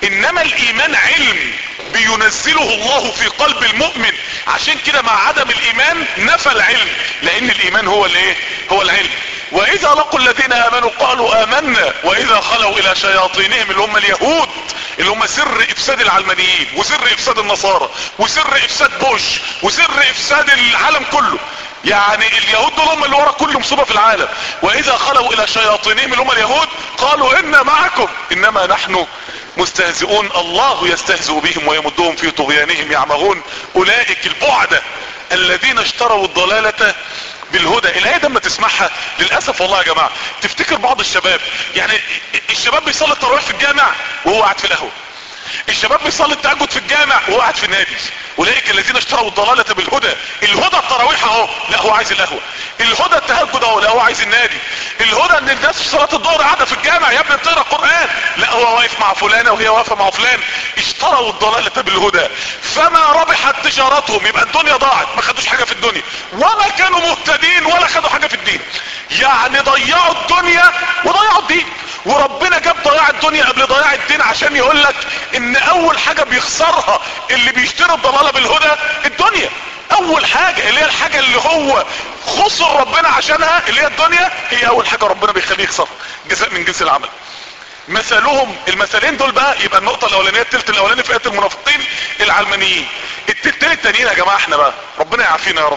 انما الايمان علم بينزله الله في قلب المؤمن عشان كده مع عدم الايمان نفى العلم لان الايمان هو الايه هو العلم واذا لقوا الذين امنوا قالوا امنا واذا خلوا الى شياطينهم اللي هم اليهود اللي هم سر افساد العلمانيين وسر افساد النصارى وسر افساد بوش وسر افساد العالم كله يعني اليهود دول هم اللي ورا كل مصيبه في العالم واذا خلوا الى شياطينهم اللي هم اليهود قالوا انا معكم انما نحن مستهزئون الله يستهزئ بهم ويمدهم في طغيانهم يعمهون اولئك البعدة الذين اشتروا الضلالة بالهدى الايه ده لما تسمعها للاسف والله يا جماعه تفتكر بعض الشباب يعني الشباب بيصلي التراويح في الجامع وهو قاعد في القهوه الشباب بيصلي التهجد في الجامع وهو قاعد في النادي اولئك الذين اشتروا الضلالة بالهدى الهدى التراويح اهو لا هو عايز القهوة الهدى التهجد اهو لا هو عايز النادي الهدى ان الناس في صلاة الظهر قاعدة في الجامع يا ابني بتقرا قرآن لا هو واقف مع فلانة وهي واقفة مع فلان اشتروا الضلالة بالهدى فما ربحت تجارتهم يبقى الدنيا ضاعت ما خدوش حاجة في الدنيا وما كانوا مهتدين ولا خدوا حاجة في الدين يعني ضيعوا الدنيا وضيعوا الدين وربنا جاب ضياع الدنيا قبل ضياع الدين عشان يقول لك ان اول حاجة بيخسرها اللي بيشتري الضلالة بالهدى الدنيا اول حاجة اللي هي الحاجة اللي هو خسر ربنا عشانها اللي هي الدنيا هي اول حاجة ربنا بيخليه يخسرها جزاء من جنس العمل مثلهم المثلين دول بقى يبقى النقطة الاولانية التلت الاولاني في ايه المنافقين العلمانيين التلتين التانيين يا جماعة احنا بقى ربنا يعافينا يا رب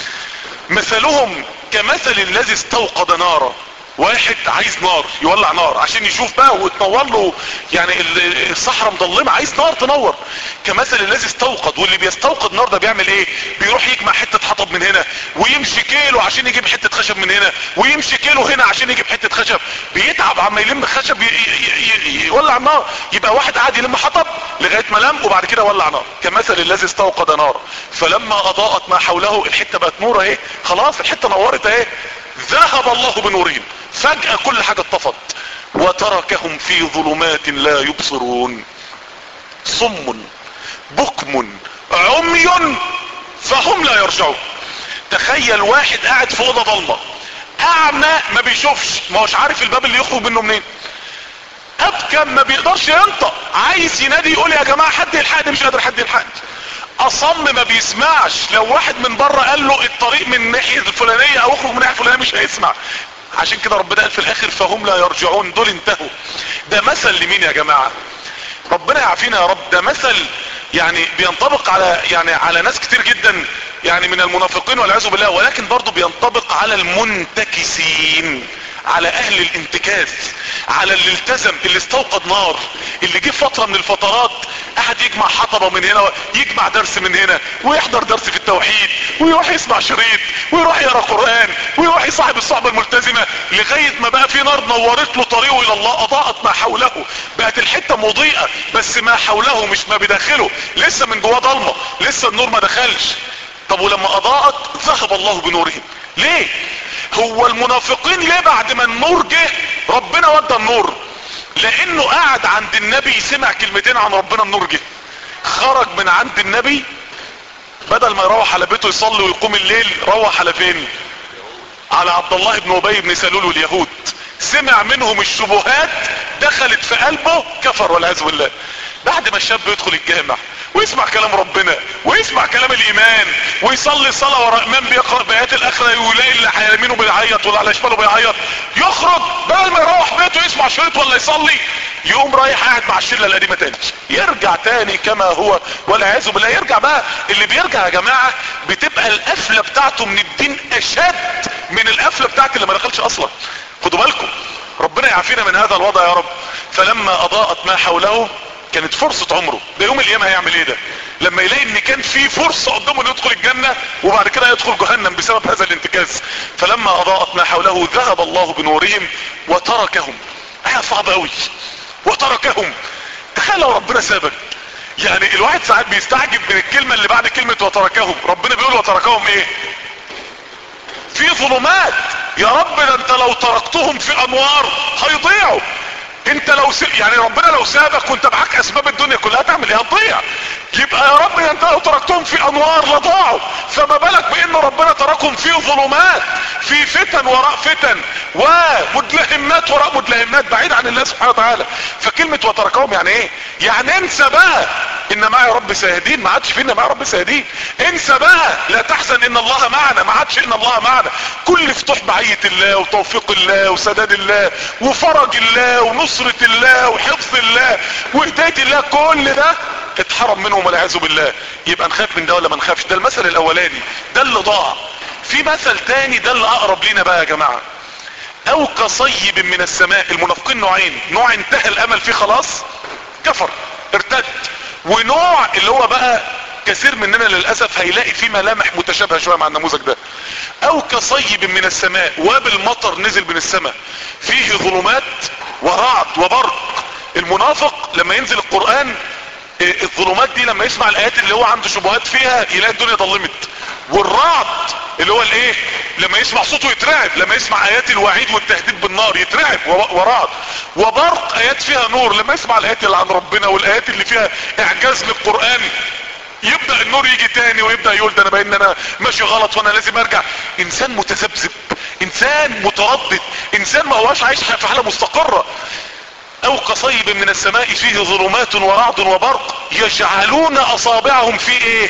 مثلهم كمثل الذي استوقد نارا واحد عايز نار يولع نار عشان يشوف بقى وتنور له يعني الصحراء مظلمه عايز نار تنور كمثل الذي استوقد واللي بيستوقد نار ده بيعمل ايه بيروح يجمع حته حطب من هنا ويمشي كيلو عشان يجيب حته خشب من هنا ويمشي كيلو هنا عشان يجيب حته خشب بيتعب عما يلم خشب يولع نار يبقى واحد قاعد يلم حطب لغايه ما لم وبعد كده ولع نار كمثل الذي استوقد نار فلما اضاءت ما حوله الحته بقت نور اهي خلاص الحته نورت اهي ذهب الله بنورهم فجأة كل حاجة اتطفت وتركهم في ظلمات لا يبصرون صم بكم عمي فهم لا يرجعون تخيل واحد قاعد في اوضه ضلمه اعمى ما بيشوفش ما هوش عارف الباب اللي يخرج منه منين ابكم ما بيقدرش ينطق عايز ينادي يقول يا جماعه حد يلحقني مش قادر حد يلحقني اصم ما بيسمعش لو واحد من بره قال له الطريق من الناحيه الفلانيه او اخرج من الناحيه الفلانيه مش هيسمع عشان كده ربنا قال في الاخر فهم لا يرجعون دول انتهوا ده مثل لمين يا جماعه ربنا يعافينا يا رب ده مثل يعني بينطبق على يعني على ناس كتير جدا يعني من المنافقين والعياذ بالله ولكن برضه بينطبق على المنتكسين على اهل الانتكاس على اللي التزم اللي استوقد نار اللي جه فترة من الفترات قعد يجمع حطبة من هنا يجمع درس من هنا ويحضر درس في التوحيد ويروح يسمع شريط ويروح يقرا قرآن ويروح يصاحب الصحبة الملتزمة لغاية ما بقى في نار نورت له طريقه الى الله اضاءت ما حوله بقت الحتة مضيئة بس ما حوله مش ما بداخله لسه من جواه ضلمة لسه النور ما دخلش طب ولما اضاءت ذهب الله بنورهم ليه هو المنافقين ليه بعد ما النور جه ربنا ودى النور لانه قاعد عند النبي سمع كلمتين عن ربنا النور جه خرج من عند النبي بدل ما يروح على بيته يصلي ويقوم الليل روح على فين على عبد الله بن ابي بن سلول واليهود سمع منهم الشبهات دخلت في قلبه كفر والعياذ بالله بعد ما الشاب يدخل الجامع ويسمع كلام ربنا ويسمع كلام الايمان ويصلي صلاة ورا امام بيقرأ بآيات الاخرة ويلاقي اللي على يمينه بيعيط واللي على شماله بيعيط يخرج بدل ما يروح بيته يسمع شريط ولا يصلي يقوم رايح قاعد مع الشله القديمه تاني يرجع تاني كما هو والعياذ بالله يرجع بقى اللي بيرجع يا جماعه بتبقى القفله بتاعته من الدين اشد من القفله بتاعت اللي ما دخلش اصلا خدوا بالكم ربنا يعافينا من هذا الوضع يا رب فلما اضاءت ما حوله كانت فرصة عمره ده يوم القيامة هيعمل ايه ده لما يلاقي ان كان في فرصة قدامه انه يدخل الجنة وبعد كده يدخل جهنم بسبب هذا الانتكاس فلما اضاءت ما حوله ذهب الله بنورهم وتركهم ايه صعبة قوي وتركهم تخيل لو ربنا سابك يعني الواحد ساعات بيستعجب من الكلمة اللي بعد كلمة وتركهم ربنا بيقول وتركهم ايه في ظلمات يا رب ده انت لو تركتهم في انوار هيضيعوا انت لو س... يعني ربنا لو سابك وانت معاك اسباب الدنيا كلها تعمل ايه هتضيع يبقى يا رب انت لو تركتهم في انوار لضاعوا فما بالك بان ربنا تركهم في ظلمات في فتن وراء فتن ومدلهمات وراء مدلهمات بعيد عن الله سبحانه وتعالى فكلمة وتركهم يعني ايه يعني انسى بقى ان معي رب سيهدين ما عادش فينا معي رب سيهدين انسى بقى لا تحزن ان الله معنا ما عادش ان الله معنا كل فتوح بعية الله وتوفيق الله وسداد الله وفرج الله ونصرة الله وحفظ الله وهداية الله كل ده اتحرم منهم والعياذ بالله يبقى نخاف من ده ولا ما نخافش ده المثل الاولاني ده اللي ضاع في مثل تاني ده اللي اقرب لينا بقى يا جماعة او كصيب من السماء المنافقين نوعين نوع انتهى الامل فيه خلاص كفر ارتد ونوع اللي هو بقى كثير مننا للأسف هيلاقي فيه ملامح متشابهة شوية مع النموذج ده او كصيب من السماء وابل مطر نزل من السماء فيه ظلمات ورعد وبرق المنافق لما ينزل القرآن الظلمات دي لما يسمع الايات اللي هو عنده شبهات فيها يلاقي الدنيا ضلمت والرعد اللي هو الايه لما يسمع صوته يترعب لما يسمع ايات الوعيد والتهديد بالنار يترعب ورعد وبرق ايات فيها نور لما يسمع الايات اللي عن ربنا والايات اللي فيها اعجاز للقرآن يبدأ النور يجي تاني ويبدأ يقول ده انا باين انا ماشي غلط وانا لازم ارجع انسان متذبذب انسان متردد انسان ما هواش عايش في حالة مستقرة او كصيب من السماء فيه ظلمات ورعد وبرق يجعلون اصابعهم في ايه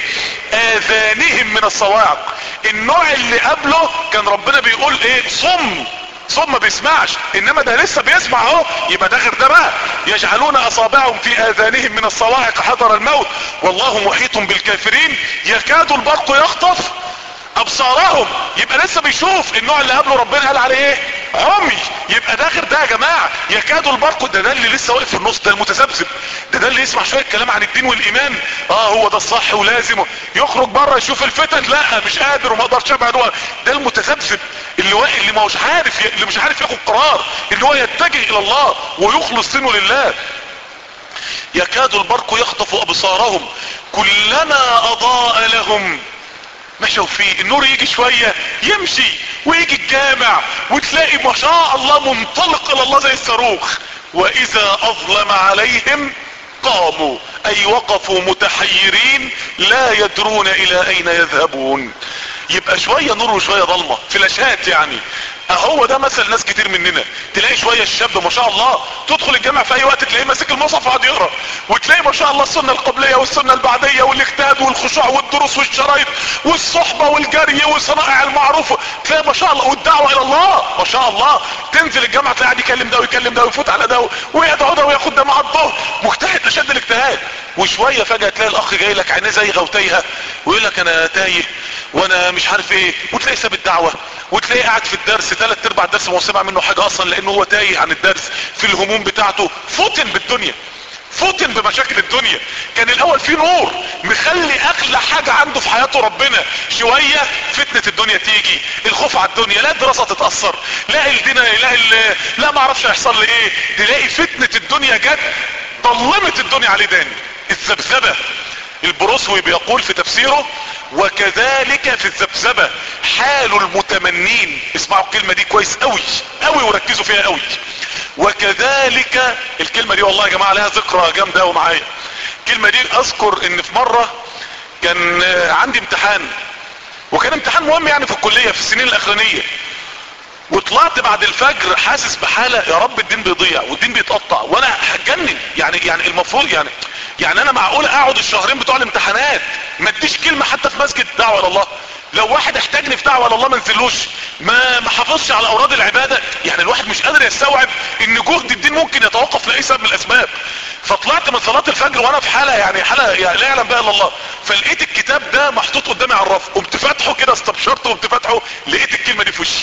اذانهم من الصواعق النوع اللي قبله كان ربنا بيقول ايه صم صم ما بيسمعش انما ده لسه بيسمع اهو يبقى ده غير ده بقى يجعلون اصابعهم في اذانهم من الصواعق حذر الموت والله محيط بالكافرين يكاد البرق يخطف ابصارهم يبقى لسه بيشوف النوع اللي قبله ربنا قال عليه ايه عمي يبقى ده غير ده يا جماعة يكاد البرق ده ده اللي لسه واقف في النص ده المتذبذب ده ده اللي يسمع شوية كلام عن الدين والايمان اه هو ده الصح ولازم يخرج بره يشوف الفتن لا مش قادر وما اقدرش ابعد هو ده المتذبذب اللي واقف اللي ما مش عارف اللي مش عارف ياخد قرار اللي هو يتجه الى الله ويخلص سنه لله يكاد البرق يخطف ابصارهم كلما اضاء لهم مشوا فيه النور يجي شوية يمشي ويجي الجامع وتلاقي ما شاء الله منطلق الى الله زي الصاروخ واذا اظلم عليهم قاموا اي وقفوا متحيرين لا يدرون الى اين يذهبون يبقى شوية نور وشوية ظلمة فلاشات يعني اهو ده مثل ناس كتير مننا تلاقي شوية الشاب ما شاء الله تدخل الجامع في اي وقت تلاقيه ماسك المصحف وقاعد يقرا وتلاقي ما شاء الله السنة القبلية والسنة البعدية والاجتهاد والخشوع والدروس والشرايط والصحبة والجري وصنائع المعروف تلاقي ما شاء الله والدعوة الى الله ما شاء الله تنزل الجامعة تلاقي قاعد يكلم ده ويكلم ده ويفوت على ده ويدعو ده وياخد ده مع الظهر مجتهد لشد الاجتهاد وشوية فجأة تلاقي الاخ جاي لك عينيه زي غوتيها ويقول لك انا تايه وانا مش عارف ايه وتلاقي ساب الدعوة وتلاقيه قاعد في الدرس ثلاث ارباع الدرس ما هو سمع منه حاجة اصلا لانه هو تايه عن الدرس في الهموم بتاعته فتن بالدنيا فتن بمشاكل الدنيا كان الاول في نور مخلي اغلى حاجة عنده في حياته ربنا شوية فتنة الدنيا تيجي الخوف على الدنيا لا الدراسة تتأثر لا الدنيا لا ال... لا ما اعرفش هيحصل لي ايه تلاقي فتنة الدنيا جت ضلمت الدنيا عليه تاني الذبذبة البروسوي بيقول في تفسيره وكذلك في الذبذبة حال المتمنين اسمعوا الكلمة دي كويس قوي قوي وركزوا فيها قوي وكذلك الكلمة دي والله يا جماعة لها ذكرى جامدة قوي معايا الكلمة دي اذكر ان في مرة كان عندي امتحان وكان امتحان مهم يعني في الكلية في السنين الاخرانية وطلعت بعد الفجر حاسس بحالة يا رب الدين بيضيع والدين بيتقطع وانا هتجنن يعني يعني المفروض يعني يعني انا معقول اقعد الشهرين بتوع الامتحانات ما اديش كلمة حتى في مسجد دعوة الى الله لو واحد احتاجني في دعوة الى الله ما نزلوش ما ما حافظش على اوراد العبادة يعني الواحد مش قادر يستوعب ان جهد الدين ممكن يتوقف لاي سبب من الاسباب فطلعت من صلاة الفجر وانا في حالة يعني حالة يعني لا يعلم بها الا الله فلقيت الكتاب ده محطوط قدامي على الرف قمت فاتحه كده استبشرته قمت فاتحه لقيت الكلمة دي في وشي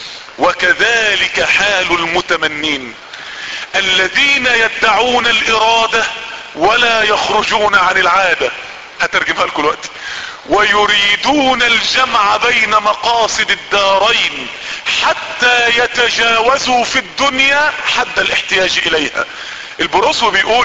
وكذلك حال المتمنين الذين يدعون الارادة ولا يخرجون عن العادة هترجمها لكم الوقت ويريدون الجمع بين مقاصد الدارين حتى يتجاوزوا في الدنيا حد الاحتياج اليها البروسو بيقول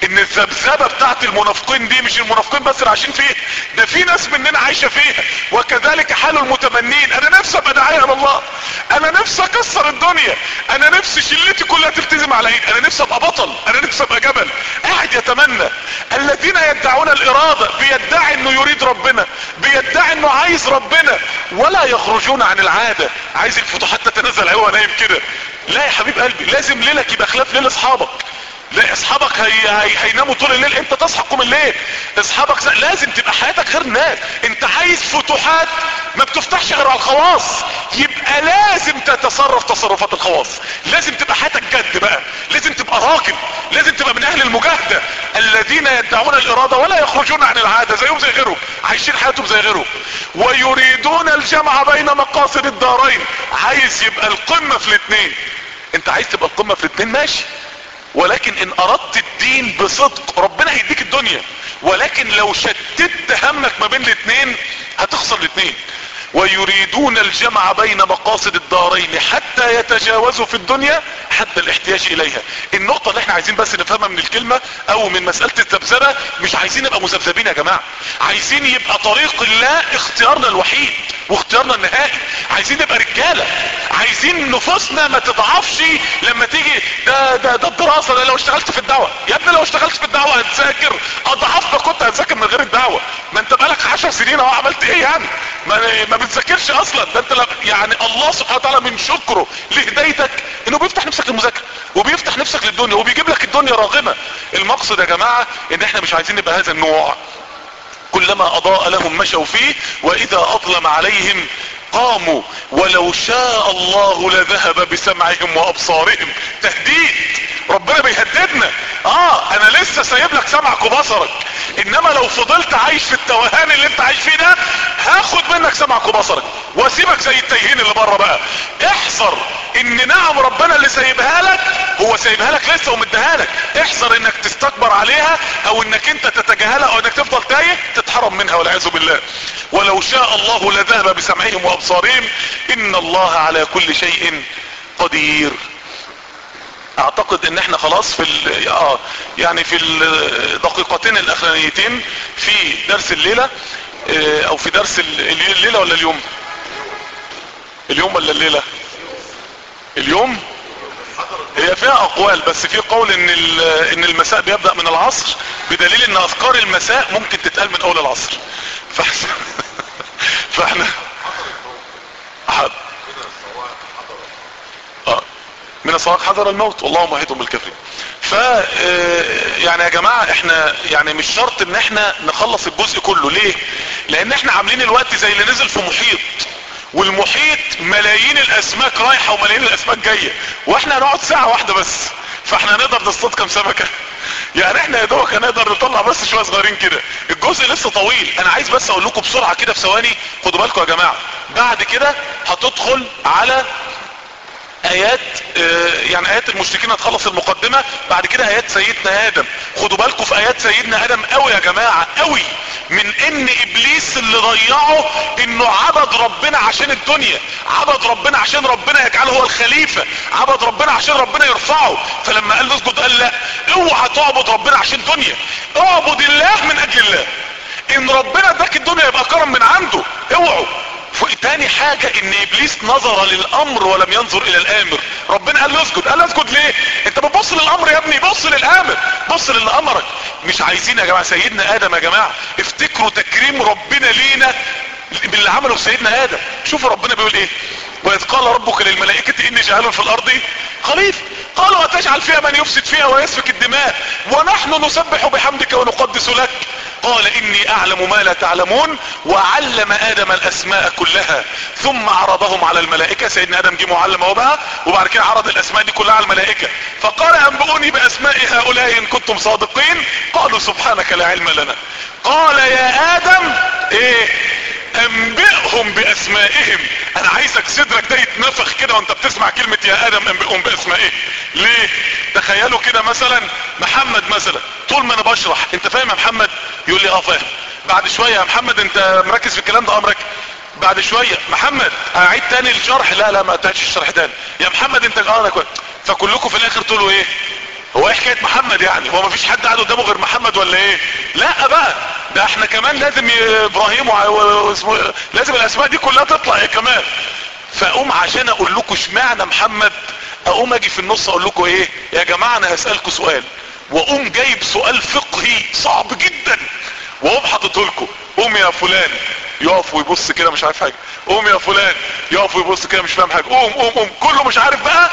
ان الذبذبه بتاعت المنافقين دي مش المنافقين بس اللي عايشين فيها ده في ناس مننا عايشه فيها وكذلك حال المتمنين انا نفسي ابقى داعيه الله انا نفسي اكسر الدنيا انا نفسي شلتي كلها تلتزم على ايد انا نفسي ابقى بطل انا نفسي ابقى جبل قاعد يتمنى الذين يدعون الاراده بيدعي انه يريد ربنا بيدعي انه عايز ربنا ولا يخرجون عن العاده عايز الفتوحات تتنزل هو نايم كده لا يا حبيب قلبي لازم ليلك يبقى خلاف ليل اصحابك لا اصحابك هي... هي... هيناموا طول الليل انت تصحى قوم الليل اصحابك س... لازم تبقى حياتك غير الناس انت عايز فتوحات ما بتفتحش غير على الخواص يبقى لازم تتصرف تصرفات الخواص لازم تبقى حياتك جد بقى لازم تبقى راجل لازم تبقى من اهل المجاهدة الذين يدعون الاراده ولا يخرجون عن العادة زيهم زي غيرهم عايشين حياتهم زي غيرهم ويريدون الجمع بين مقاصد الدارين عايز يبقى القمة في الاثنين انت عايز تبقى القمة في الاثنين ماشي ولكن ان اردت الدين بصدق ربنا هيديك الدنيا ولكن لو شتت همك ما بين الاثنين هتخسر الاثنين ويريدون الجمع بين مقاصد الدارين حتى يتجاوزوا في الدنيا حتى الاحتياج اليها النقطة اللي احنا عايزين بس نفهمها من الكلمة او من مسألة الذبذبة مش عايزين نبقى مذبذبين يا جماعة عايزين يبقى طريق الله اختيارنا الوحيد واختيارنا النهائي عايزين نبقى رجالة عايزين نفوسنا ما تضعفش لما تيجي ده ده ده الدراسة ده لو اشتغلت في الدعوة يا ابني لو اشتغلت في الدعوة هتذاكر اضعاف ما كنت هتذاكر من غير الدعوة ما انت بقالك 10 سنين اهو عملت ايه يعني ما, ما بتذاكرش اصلا ده انت يعني الله سبحانه وتعالى من شكره لهدايتك انه بيفتح نفسك للمذاكره وبيفتح نفسك للدنيا وبيجيب لك الدنيا راغمه المقصد يا جماعه ان احنا مش عايزين نبقى هذا النوع كلما اضاء لهم مشوا فيه واذا اظلم عليهم قاموا ولو شاء الله لذهب بسمعهم وابصارهم تهديد ربنا بيهددنا اه انا لسه سايب لك سمعك وبصرك انما لو فضلت عايش في التوهان اللي انت عايش فيه ده هاخد منك سمعك وبصرك واسيبك زي التايهين اللي بره بقى احذر ان نعم ربنا اللي سايبها لك هو سايبها لك لسه ومديها لك احذر انك تستكبر عليها او انك انت تتجاهلها او انك تفضل تايه تتحرم منها والعياذ بالله ولو شاء الله لذهب بسمعهم وابصارهم ان الله على كل شيء قدير اعتقد ان احنا خلاص في ال اه يعني في الدقيقتين الاخرانيتين في درس الليلة اه او في درس الليلة ولا اليوم اليوم ولا الليلة اليوم هي فيها اقوال بس في قول ان ان المساء بيبدأ من العصر بدليل ان اذكار المساء ممكن تتقال من اول العصر فاحنا فاحنا حد اه من الصواق حذر الموت والله مهيتم بالكافرين ف يعني يا جماعة احنا يعني مش شرط ان احنا نخلص الجزء كله ليه لان احنا عاملين الوقت زي اللي نزل في محيط والمحيط ملايين الاسماك رايحة وملايين الاسماك جاية واحنا هنقعد ساعة واحدة بس فاحنا هنقدر نصطاد كام سمكة يعني احنا يا دوبك هنقدر نطلع بس شوية صغيرين كده الجزء لسه طويل انا عايز بس اقول لكم بسرعة كده في ثواني خدوا بالكم يا جماعة بعد كده هتدخل على ايات اه يعني ايات المشركين هتخلص المقدمة بعد كده ايات سيدنا ادم خدوا بالكم في ايات سيدنا ادم قوي يا جماعة قوي من ان ابليس اللي ضيعه انه عبد ربنا عشان الدنيا عبد ربنا عشان ربنا يجعله هو الخليفة عبد ربنا عشان ربنا يرفعه فلما قال له اسجد قال لا اوعى تعبد ربنا عشان دنيا اعبد الله من اجل الله ان ربنا اداك الدنيا يبقى كرم من عنده اوعوا تاني حاجة ان ابليس نظر للامر ولم ينظر الى الامر ربنا قال له اسجد قال له اسجد ليه انت بتبص للامر يا ابني بص للامر بص للي امرك مش عايزين يا جماعة سيدنا ادم يا جماعة افتكروا تكريم ربنا لينا باللي عمله في سيدنا ادم شوفوا ربنا بيقول ايه واذ قال ربك للملائكة اني جعل في الارض خليفة قالوا اتجعل فيها من يفسد فيها ويسفك الدماء ونحن نسبح بحمدك ونقدس لك قال اني اعلم ما لا تعلمون وعلم ادم الاسماء كلها ثم عرضهم على الملائكة سيدنا ادم جه معلم اهو بقى وبعد كده عرض الاسماء دي كلها على الملائكة فقال انبئوني باسماء هؤلاء ان كنتم صادقين قالوا سبحانك لا علم لنا قال يا ادم ايه انبئهم باسمائهم انا عايزك صدرك ده يتنفخ كده وانت بتسمع كلمة يا ادم انبئهم باسمائهم ليه تخيلوا كده مثلا محمد مثلا طول ما انا بشرح انت فاهم يا محمد يقول لي اه فاهم بعد شوية يا محمد انت مركز في الكلام ده امرك بعد شوية محمد اعيد تاني الشرح لا لا ما تعيدش الشرح تاني يا محمد انت اه انا كويس فكلكم في الاخر تقولوا ايه هو ايه حكايه محمد يعني هو مفيش حد قاعد قدامه غير محمد ولا ايه لا بقى ده احنا كمان لازم ي- ابراهيم وع- و- واسمه لازم الاسماء دي كلها تطلع يا كمان فاقوم عشان اقول لكم اشمعنى محمد اقوم اجي في النص اقول لكم ايه يا جماعه انا هسالكم سؤال واقوم جايب سؤال فقهي صعب جدا واقوم حاططه لكم قوم يا فلان يقف ويبص كده مش عارف حاجه قوم يا فلان يقف ويبص كده مش فاهم حاجه قوم قوم قوم كله مش عارف بقى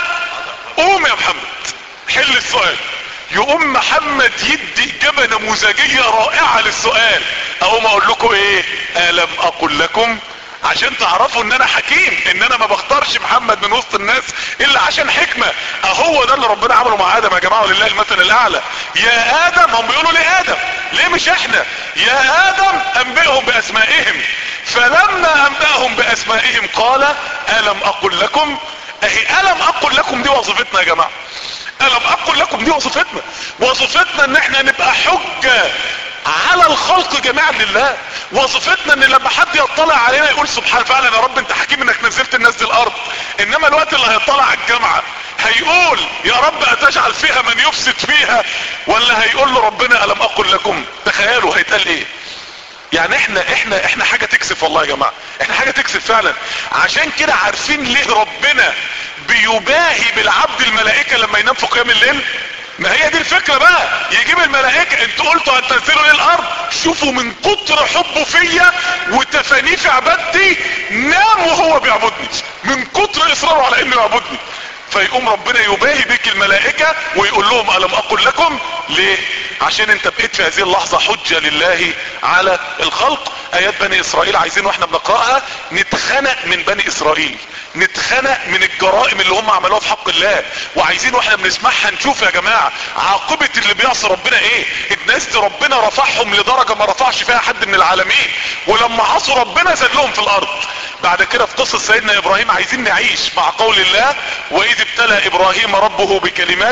قوم يا محمد حل السؤال يقوم محمد يدي اجابه نموذجيه رائعه للسؤال اقوم اقول لكم ايه الم اقل لكم عشان تعرفوا ان انا حكيم ان انا ما بختارش محمد من وسط الناس الا عشان حكمة اهو ده اللي ربنا عمله مع ادم يا جماعة ولله المثل الاعلى يا ادم هم بيقولوا ليه ادم ليه مش احنا يا ادم انبئهم باسمائهم فلما انبأهم باسمائهم قال الم اقل لكم اهي الم اقل لكم دي وظيفتنا يا جماعة الم اقل لكم دي وظيفتنا وظيفتنا ان احنا نبقى حجة على الخلق جميعا لله وظيفتنا ان لما حد يطلع علينا يقول سبحان فعلا يا رب انت حكيم انك نزلت الناس دي الارض انما الوقت اللي هيطلع على الجامعة هيقول يا رب اتجعل فيها من يفسد فيها ولا هيقول له ربنا الم اقل لكم تخيلوا هيتقال ايه يعني احنا احنا احنا حاجة تكسف والله يا جماعة احنا حاجة تكسف فعلا عشان كده عارفين ليه ربنا بيباهي بالعبد الملائكة لما ينام في قيام الليل ما هي دي الفكرة بقى يجيب الملائكة انتوا قلتوا هتنزلوا ليه الارض شوفوا من كتر حبه فيا وتفانيه في عبادتي نام وهو بيعبدني من كتر اصراره على انه يعبدني فيقوم ربنا يباهي بك الملائكة ويقول لهم الم اقل لكم ليه عشان انت بقيت في هذه اللحظة حجة لله على الخلق ايات بني اسرائيل عايزين واحنا بنقرأها نتخنق من بني اسرائيل نتخنق من الجرائم اللي هم عملوها في حق الله وعايزين واحنا بنسمعها نشوف يا جماعة عاقبة اللي بيعصي ربنا ايه الناس دي ربنا رفعهم لدرجة ما رفعش فيها حد من العالمين ولما عصوا ربنا زلهم في الارض بعد كده في قصة سيدنا ابراهيم عايزين نعيش مع قول الله واذ ابتلى ابراهيم ربه بكلمات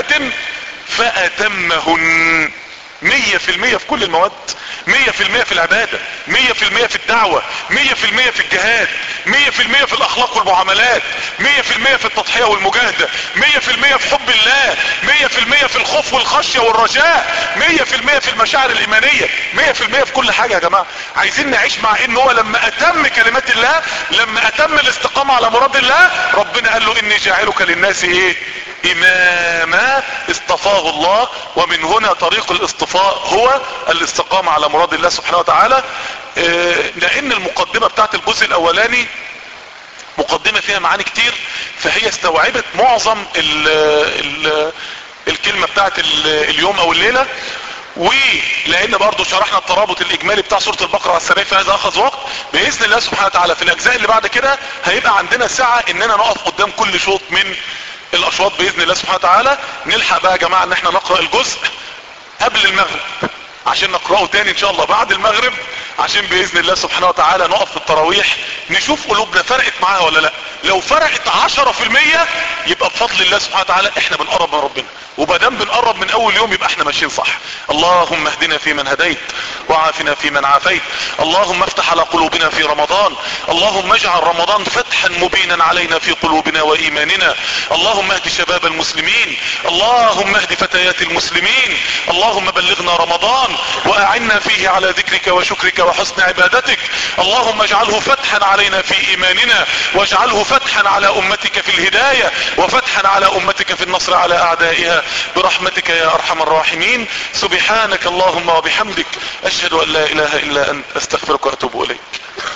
فاتمهن مية في المية في كل المواد مية في المية في العبادة مية في المية في الدعوة مية في المية في الجهاد مية في المية في الاخلاق والمعاملات مية في المية في التضحية والمجاهدة مية في المية في حب الله مية في المية في الخوف والخشية والرجاء مية في المية في المشاعر الايمانية مية في المية في كل حاجة يا جماعة عايزين نعيش مع ان هو لما اتم كلمات الله لما اتم الاستقامة على مراد الله ربنا قال له اني جاعلك للناس ايه اماما اصطفاه الله ومن هنا طريق الاصطفاء هو الاستقامة على مراد الله سبحانه وتعالى اه لان المقدمة بتاعت الجزء الاولاني مقدمة فيها معاني كتير فهي استوعبت معظم ال ال الكلمة بتاعت ال اليوم او الليلة ولان برضو شرحنا الترابط الاجمالي بتاع سورة البقرة على السريع فهذا اخذ وقت باذن الله سبحانه وتعالى في الاجزاء اللي بعد كده هيبقى عندنا سعة اننا نقف قدام كل شوط من الاشواط باذن الله سبحانه وتعالى نلحق بقى يا جماعة ان احنا نقرأ الجزء قبل المغرب عشان نقرأه تاني ان شاء الله بعد المغرب عشان باذن الله سبحانه وتعالى نقف في التراويح نشوف قلوبنا فرقت معاها ولا لا لو فرقت عشرة في المية يبقى بفضل الله سبحانه وتعالى احنا بنقرب من ربنا وبدام بنقرب من اول يوم يبقى احنا ماشيين صح اللهم اهدنا فيمن هديت وعافنا فيمن عافيت اللهم افتح على قلوبنا في رمضان اللهم اجعل رمضان فتحا مبينا علينا في قلوبنا وايماننا اللهم اهد شباب المسلمين اللهم اهد فتيات المسلمين اللهم بلغنا رمضان واعنا فيه على ذكرك وشكرك وحسن عبادتك اللهم اجعله فتحا علينا في ايماننا واجعله فتحا على امتك في الهداية وفتحا على امتك في النصر على اعدائها برحمتك يا ارحم الراحمين سبحانك اللهم وبحمدك اشهد ان لا اله الا انت استغفرك واتوب اليك